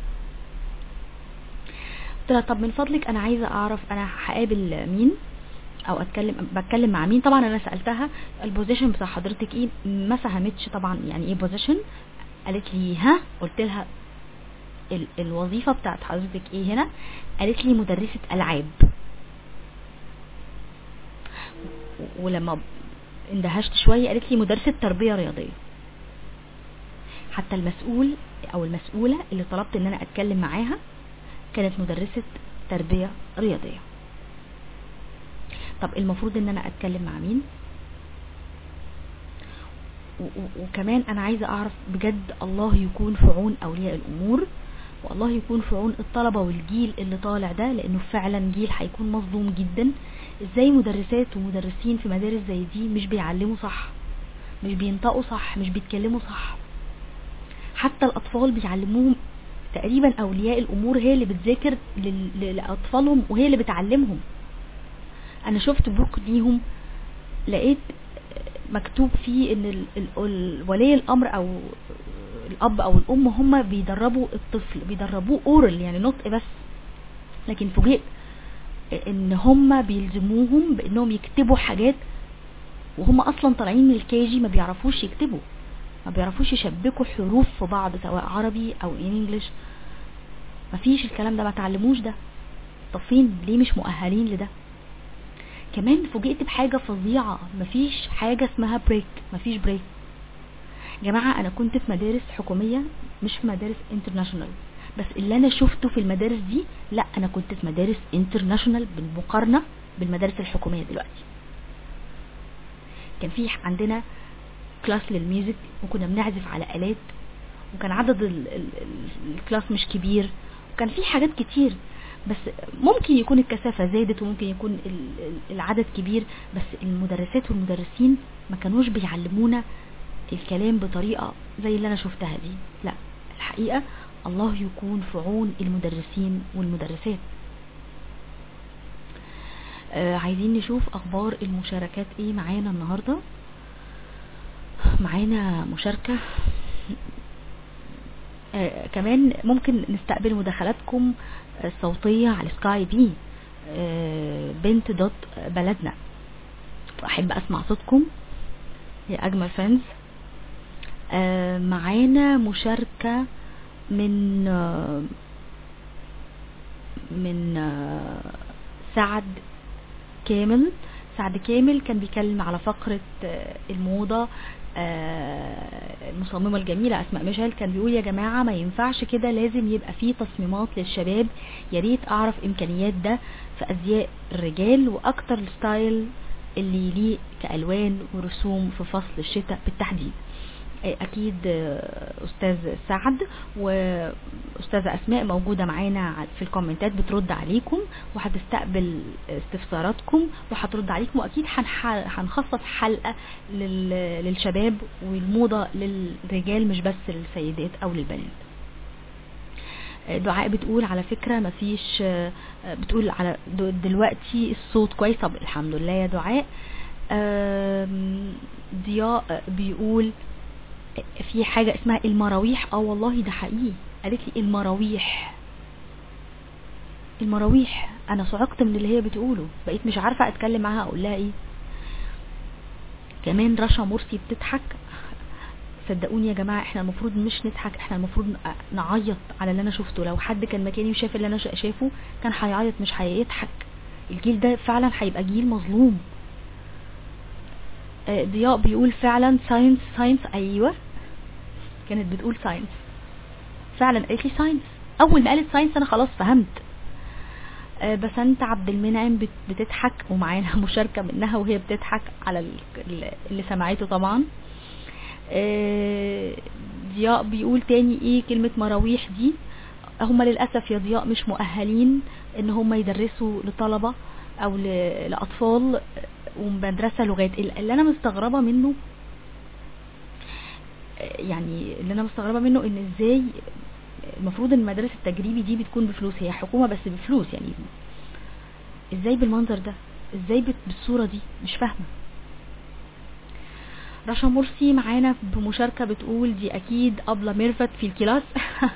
قلت لها طب من فضلك انا عايزه اعرف انا هقابل مين او اتكلم بتكلم مع مين طبعا انا سالتها البوزيشن بتاع حضرتك ايه ما فهمتش طبعا يعني ايه بوزيشن قالت لي ها قلت لها ال الوظيفه بتاعت حضرتك ايه هنا قالت لي مدرسه العاب و- ولما اندهشت شويه قالت لي مدرسه تربيه رياضيه حتى المسؤول او المسؤوله اللي طلبت ان انا اتكلم معاها كانت مدرسه تربيه رياضيه طب المفروض ان انا اتكلم مع مين و- و- وكمان انا عايزه اعرف بجد الله يكون في عون اولياء الامور والله يكون في عون الطلبه والجيل اللي طالع ده لانه فعلا جيل هيكون مظلوم جدا ازاي مدرسات ومدرسين في مدارس زي دي مش بيعلموا صح مش بينطقوا صح مش بيتكلموا صح حتى الاطفال بيعلموهم تقريبا اولياء الامور هي اللي بتذاكر لل- ل- لاطفالهم وهي اللي بتعلمهم انا شفت بوك ليهم لقيت مكتوب فيه ان ال- ال- ال- ولي الامر او الاب او الام هم بيدربوا الطفل بيدربوه اورال يعني نطق بس لكن فوجئت ان هم بيلزموهم بانهم يكتبوا حاجات وهم اصلا طالعين من الكيجي ما بيعرفوش يكتبوا ما بيعرفوش يشبكوا حروف في بعض سواء عربي او انجلش مفيش الكلام ده ما تعلموش ده طب فين ليه مش مؤهلين لده كمان فوجئت بحاجة فظيعة مفيش حاجة اسمها بريك مفيش بريك جماعة انا كنت في مدارس حكومية مش في مدارس انترناشونال بس اللي انا شفته في المدارس دي لا انا كنت في مدارس انترناشونال بالمقارنة بالمدارس الحكومية دلوقتي كان في عندنا كلاس للميوزك وكنا بنعزف على آلات وكان عدد ال- ال- ال- الكلاس مش كبير وكان في حاجات كتير بس ممكن يكون الكثافة زادت وممكن يكون ال- ال- العدد كبير بس المدرسات والمدرسين ما كانوش بيعلمونا الكلام بطريقة زي اللي انا شفتها دي لا الحقيقة الله يكون في عون المدرسين والمدرسات آه عايزين نشوف اخبار المشاركات ايه معانا النهاردة معانا مشاركة آه كمان ممكن نستقبل مداخلاتكم الصوتية على سكاي بي آه بنت دوت بلدنا احب اسمع صوتكم يا اجمل فريندز آه معانا مشاركة من آه من آه سعد كامل سعد كامل كان بيتكلم على فقرة آه الموضة آه المصممة الجميلة أسماء مشعل كان بيقول يا جماعة ما ينفعش كده لازم يبقى فيه تصميمات للشباب يا ريت أعرف إمكانيات ده في أزياء الرجال وأكتر الستايل اللي يليق كألوان ورسوم في فصل الشتاء بالتحديد اكيد استاذ سعد واستاذه اسماء موجوده معانا في الكومنتات بترد عليكم وهتستقبل استفساراتكم وهترد عليكم واكيد هنخصص حلقه للشباب والموضه للرجال مش بس للسيدات او للبنات آه، دعاء بتقول على فكرة مفيش آه، آه، بتقول على د- دلوقتي الصوت كويس طب الحمد لله يا دعاء آم، ضياء آه، بيقول في حاجة اسمها المراويح اه والله ده حقيقي قالت لي المراويح المراويح انا صعقت من اللي هي بتقوله بقيت مش عارفة اتكلم معاها اقول لها ايه كمان رشا مرسي بتضحك صدقوني يا جماعة احنا المفروض مش نضحك احنا المفروض ن- نعيط على اللي انا شفته لو حد كان مكاني وشاف اللي انا شا- شافه كان هيعيط مش هيضحك الجيل ده فعلا هيبقى جيل مظلوم آه، ضياء بيقول فعلا ساينس ساينس ايوه كانت بتقول ساينس فعلا قالت لي ساينس اول ما قالت ساينس انا خلاص فهمت آه، بسنت عبد المنعم بت- بتضحك ومعانا مشاركة منها وهي بتضحك على ال- ال- اللي سمعته طبعا آه، ضياء بيقول تاني ايه كلمة مراويح دي هم للأسف يا ضياء مش مؤهلين ان هم يدرسوا لطلبة او ل- لأطفال ومدرسة لغات ال- اللي انا مستغربة منه آه، يعني اللي انا مستغربة منه ان ازاي المفروض ان المدارس التجريبي دي بتكون بفلوس هي حكومة بس بفلوس يعني ازاي بالمنظر ده ازاي بت- بالصورة دي مش فاهمة رشا مرسي معانا بمشاركة بتقول دي اكيد ابلة ميرفت في الكلاس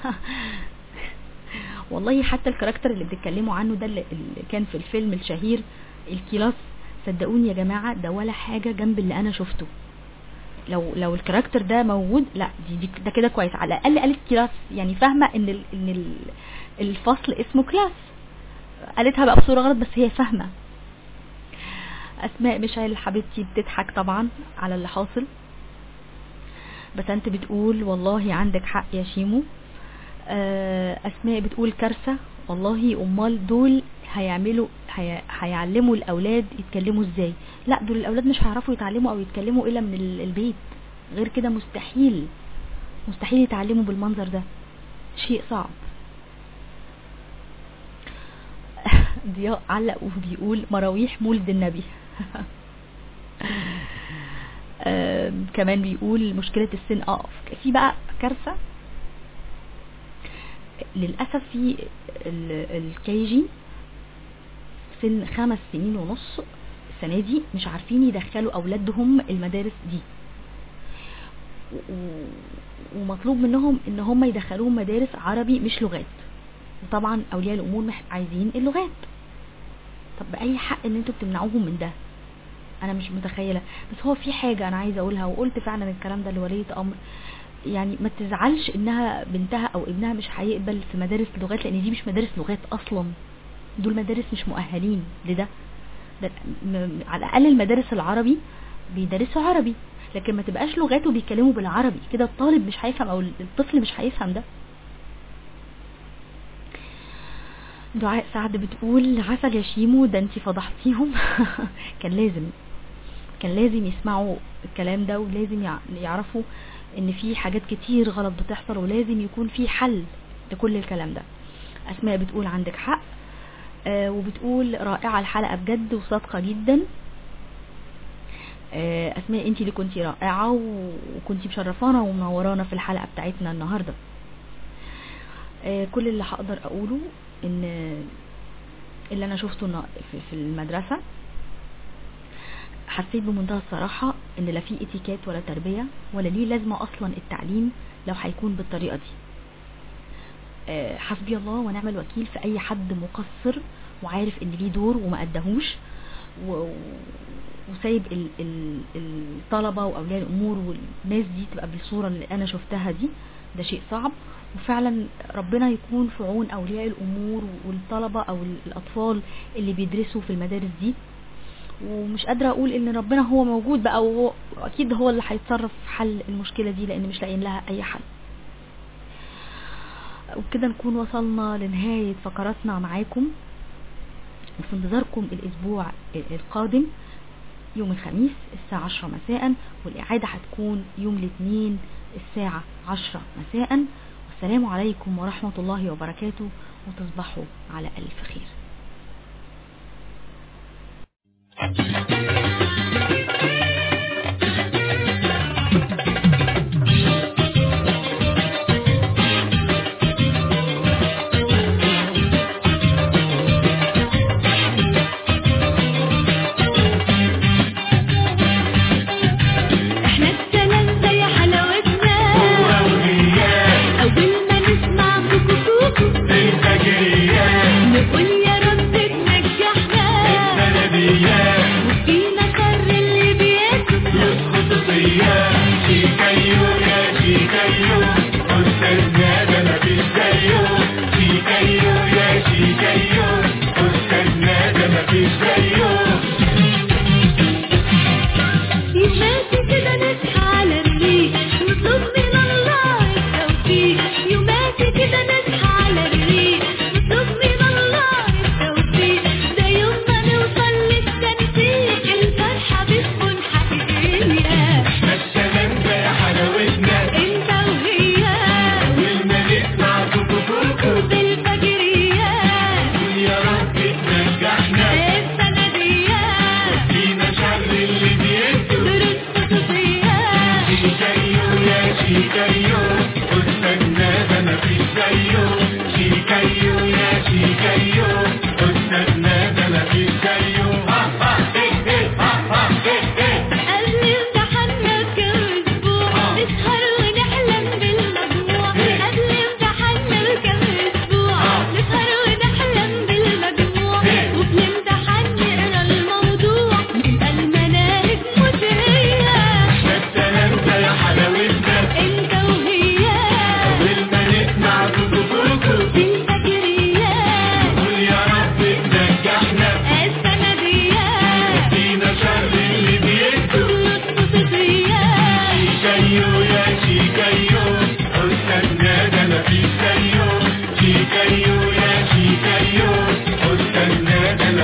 والله حتى الكاركتر اللي بتتكلموا عنه ده اللي اللي كان في الفيلم الشهير الكلاس صدقوني يا جماعة ده ولا حاجة جنب اللي انا شفته لو لو الكاركتر ده موجود لا دي, دي ده كده كويس على الاقل قالت كلاس يعني فاهمه ان ال ان ال الفصل اسمه كلاس قالتها بقى بصوره غلط بس هي فاهمه اسماء مشعل حبيبتي بتضحك طبعا على اللي حاصل بس انت بتقول والله عندك حق يا شيمو آه، اسماء بتقول كارثه والله امال دول هيعملوا هي... هيعلموا الاولاد يتكلموا ازاي لا دول الاولاد مش هيعرفوا يتعلموا او يتكلموا الا من ال- البيت غير كده مستحيل مستحيل يتعلموا بالمنظر ده شيء صعب ضياء علق وبيقول مراويح مولد النبي آم، كمان بيقول مشكلة السن اه في بقى كارثة للأسف في الكي جي سن خمس سنين ونص السنة دي مش عارفين يدخلوا أولادهم المدارس دي و- و- ومطلوب منهم ان هم يدخلوهم مدارس عربي مش لغات وطبعا اولياء الامور مح- عايزين اللغات طب باي حق ان انتوا بتمنعوهم من ده انا مش متخيله بس هو في حاجه انا عايزه اقولها وقلت فعلا الكلام ده لوليه امر يعني ما تزعلش انها بنتها او ابنها مش هيقبل في مدارس لغات لان دي مش مدارس لغات اصلا دول مدارس مش مؤهلين لده ده م- على الاقل المدارس العربي بيدرسوا عربي لكن ما تبقاش لغات وبيتكلموا بالعربي كده الطالب مش هيفهم او الطفل مش هيفهم ده دعاء سعد بتقول عسل يا شيمو ده انتي فضحتيهم كان لازم كان لازم يسمعوا الكلام ده ولازم يع- يعرفوا ان في حاجات كتير غلط بتحصل ولازم يكون في حل لكل الكلام ده اسماء بتقول عندك حق آه وبتقول رائعة الحلقة بجد وصادقة جدا آه اسماء انتي اللي كنتي رائعة و- وكنتي مشرفانا ومنورانا في الحلقة بتاعتنا النهاردة آه كل اللي هقدر اقوله ان اللي انا شفته النا- في- في المدرسة حسيت بمنتهى الصراحة ان لا في اتيكيت ولا تربية ولا ليه لازمة اصلا التعليم لو هيكون بالطريقة دي آه، حسبي الله ونعم الوكيل في اي حد مقصر وعارف ان ليه دور وما اداهوش و- وسايب ال- ال- الطلبة واولياء الامور والناس دي تبقى بالصورة اللي انا شفتها دي ده شيء صعب وفعلا ربنا يكون في عون اولياء الامور والطلبة او الاطفال اللي بيدرسوا في المدارس دي ومش قادرة اقول ان ربنا هو موجود بقى وهو اكيد هو اللي هيتصرف في حل المشكلة دي لان مش لاقيين لها اي حل وبكده نكون وصلنا لنهاية فقراتنا معاكم وفي انتظاركم الاسبوع القادم يوم الخميس الساعة 10 مساء والإعادة هتكون يوم الاثنين الساعة 10 مساء والسلام عليكم ورحمة الله وبركاته وتصبحوا على ألف خير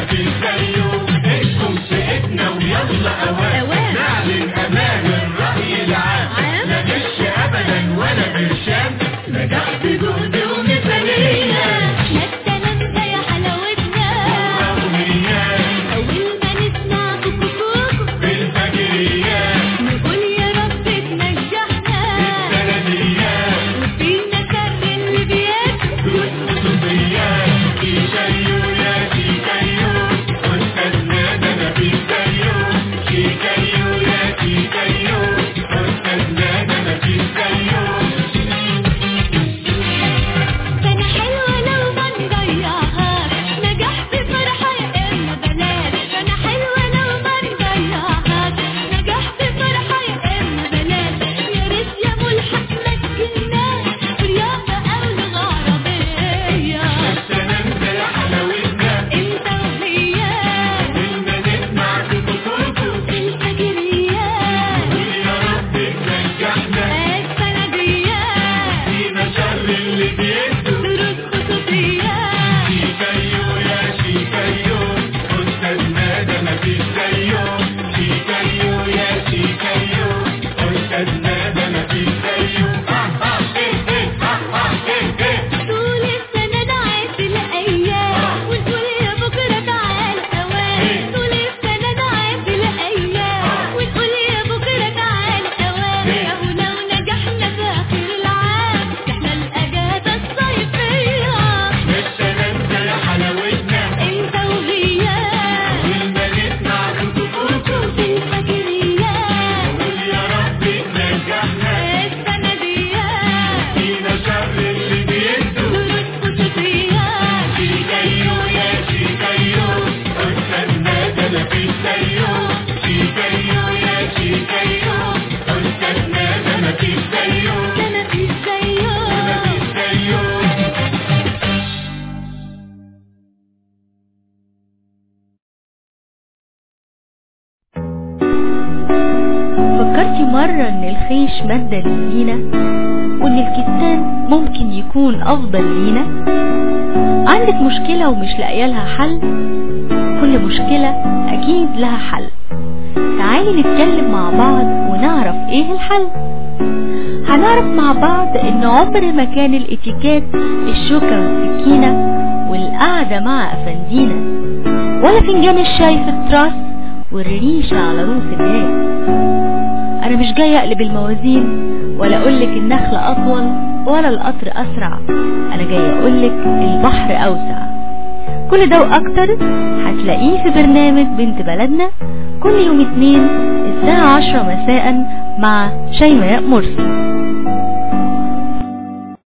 مفيش زيه انتم شقتنا ويلا اوام أوام. نعلن امان الرأي العام عام. لا غش ابدا ولا برشام نجاح بجهد ومثالية السلام ده يا حلاوتنا رغميات أول ما نسمع كوكو كوكو بالفجريات نقول يا رب تنجحنا سنديات وفينا سر اللي بياكل خصوصيات في شيو يا في كيو استاذنا ده مفيش زيه في كيو يا في كيو استاذنا ده مفيش زيه سنة حلوة لو ما نضيعهاش نجاح بفرحة يا إما بلاش سنة حلوة لو ما نضيعهاش نجاح بفرحة يا إما بلاش يا ريت يا ملحق ما تجناش رياضة أو لغة عربية السلام ده يا حلاوتنا انت وهي إنا نسمع كوكو الفجريات ويا رب تنجحنا السنديات فينا شر اللي بيدوا دروس خصوصيات في كيو يا في كيو استاذنا ده مفيش زيه في كيو يا في كيو استاذنا ده مفيش زيه آه آه إيه إيه آه آه إيه إيه طول السنة نعيش الأيام ونقول يا بكرة تعال أوان طول السنة نعيش الأيام ونقول يا بكرة تعال أوان أهو لو نجحنا في آخر العام احنا الأجازة الصيفية السلام ده يا حلاوتنا انت وهي ولما نسمع كوكو في الفجريات ويا رب تنجحنا السنديات فينا شر اللي بيدوا دروس خصوصيات في كيو يا في كيو استاذنا ده مفيش زيه في كيو يا في كيو استاذنا ده مفيش زيه ده مفيش زيه مفيش زيه فكرتي مرة ان الخيش مادة للزينة وان الكتان ممكن يكون افضل لينا عندك مشكلة ومش لاقيه لها حل كل مشكلة اكيد لها حل تعالي نتكلم مع بعض ونعرف ايه الحل هنعرف مع بعض ان عمر ما كان الاتيكيت الشوكة والسكينة والقعدة مع افندينا ولا فنجان الشاي في التراس والريشة على روس الناس انا مش جاي اقلب الموازين ولا اقولك النخلة اطول ولا القطر اسرع انا جاي اقولك البحر اوسع كل ده واكتر هتلاقيه في برنامج بنت بلدنا كل يوم اتنين الساعة عشرة مساء مع شيماء مرسي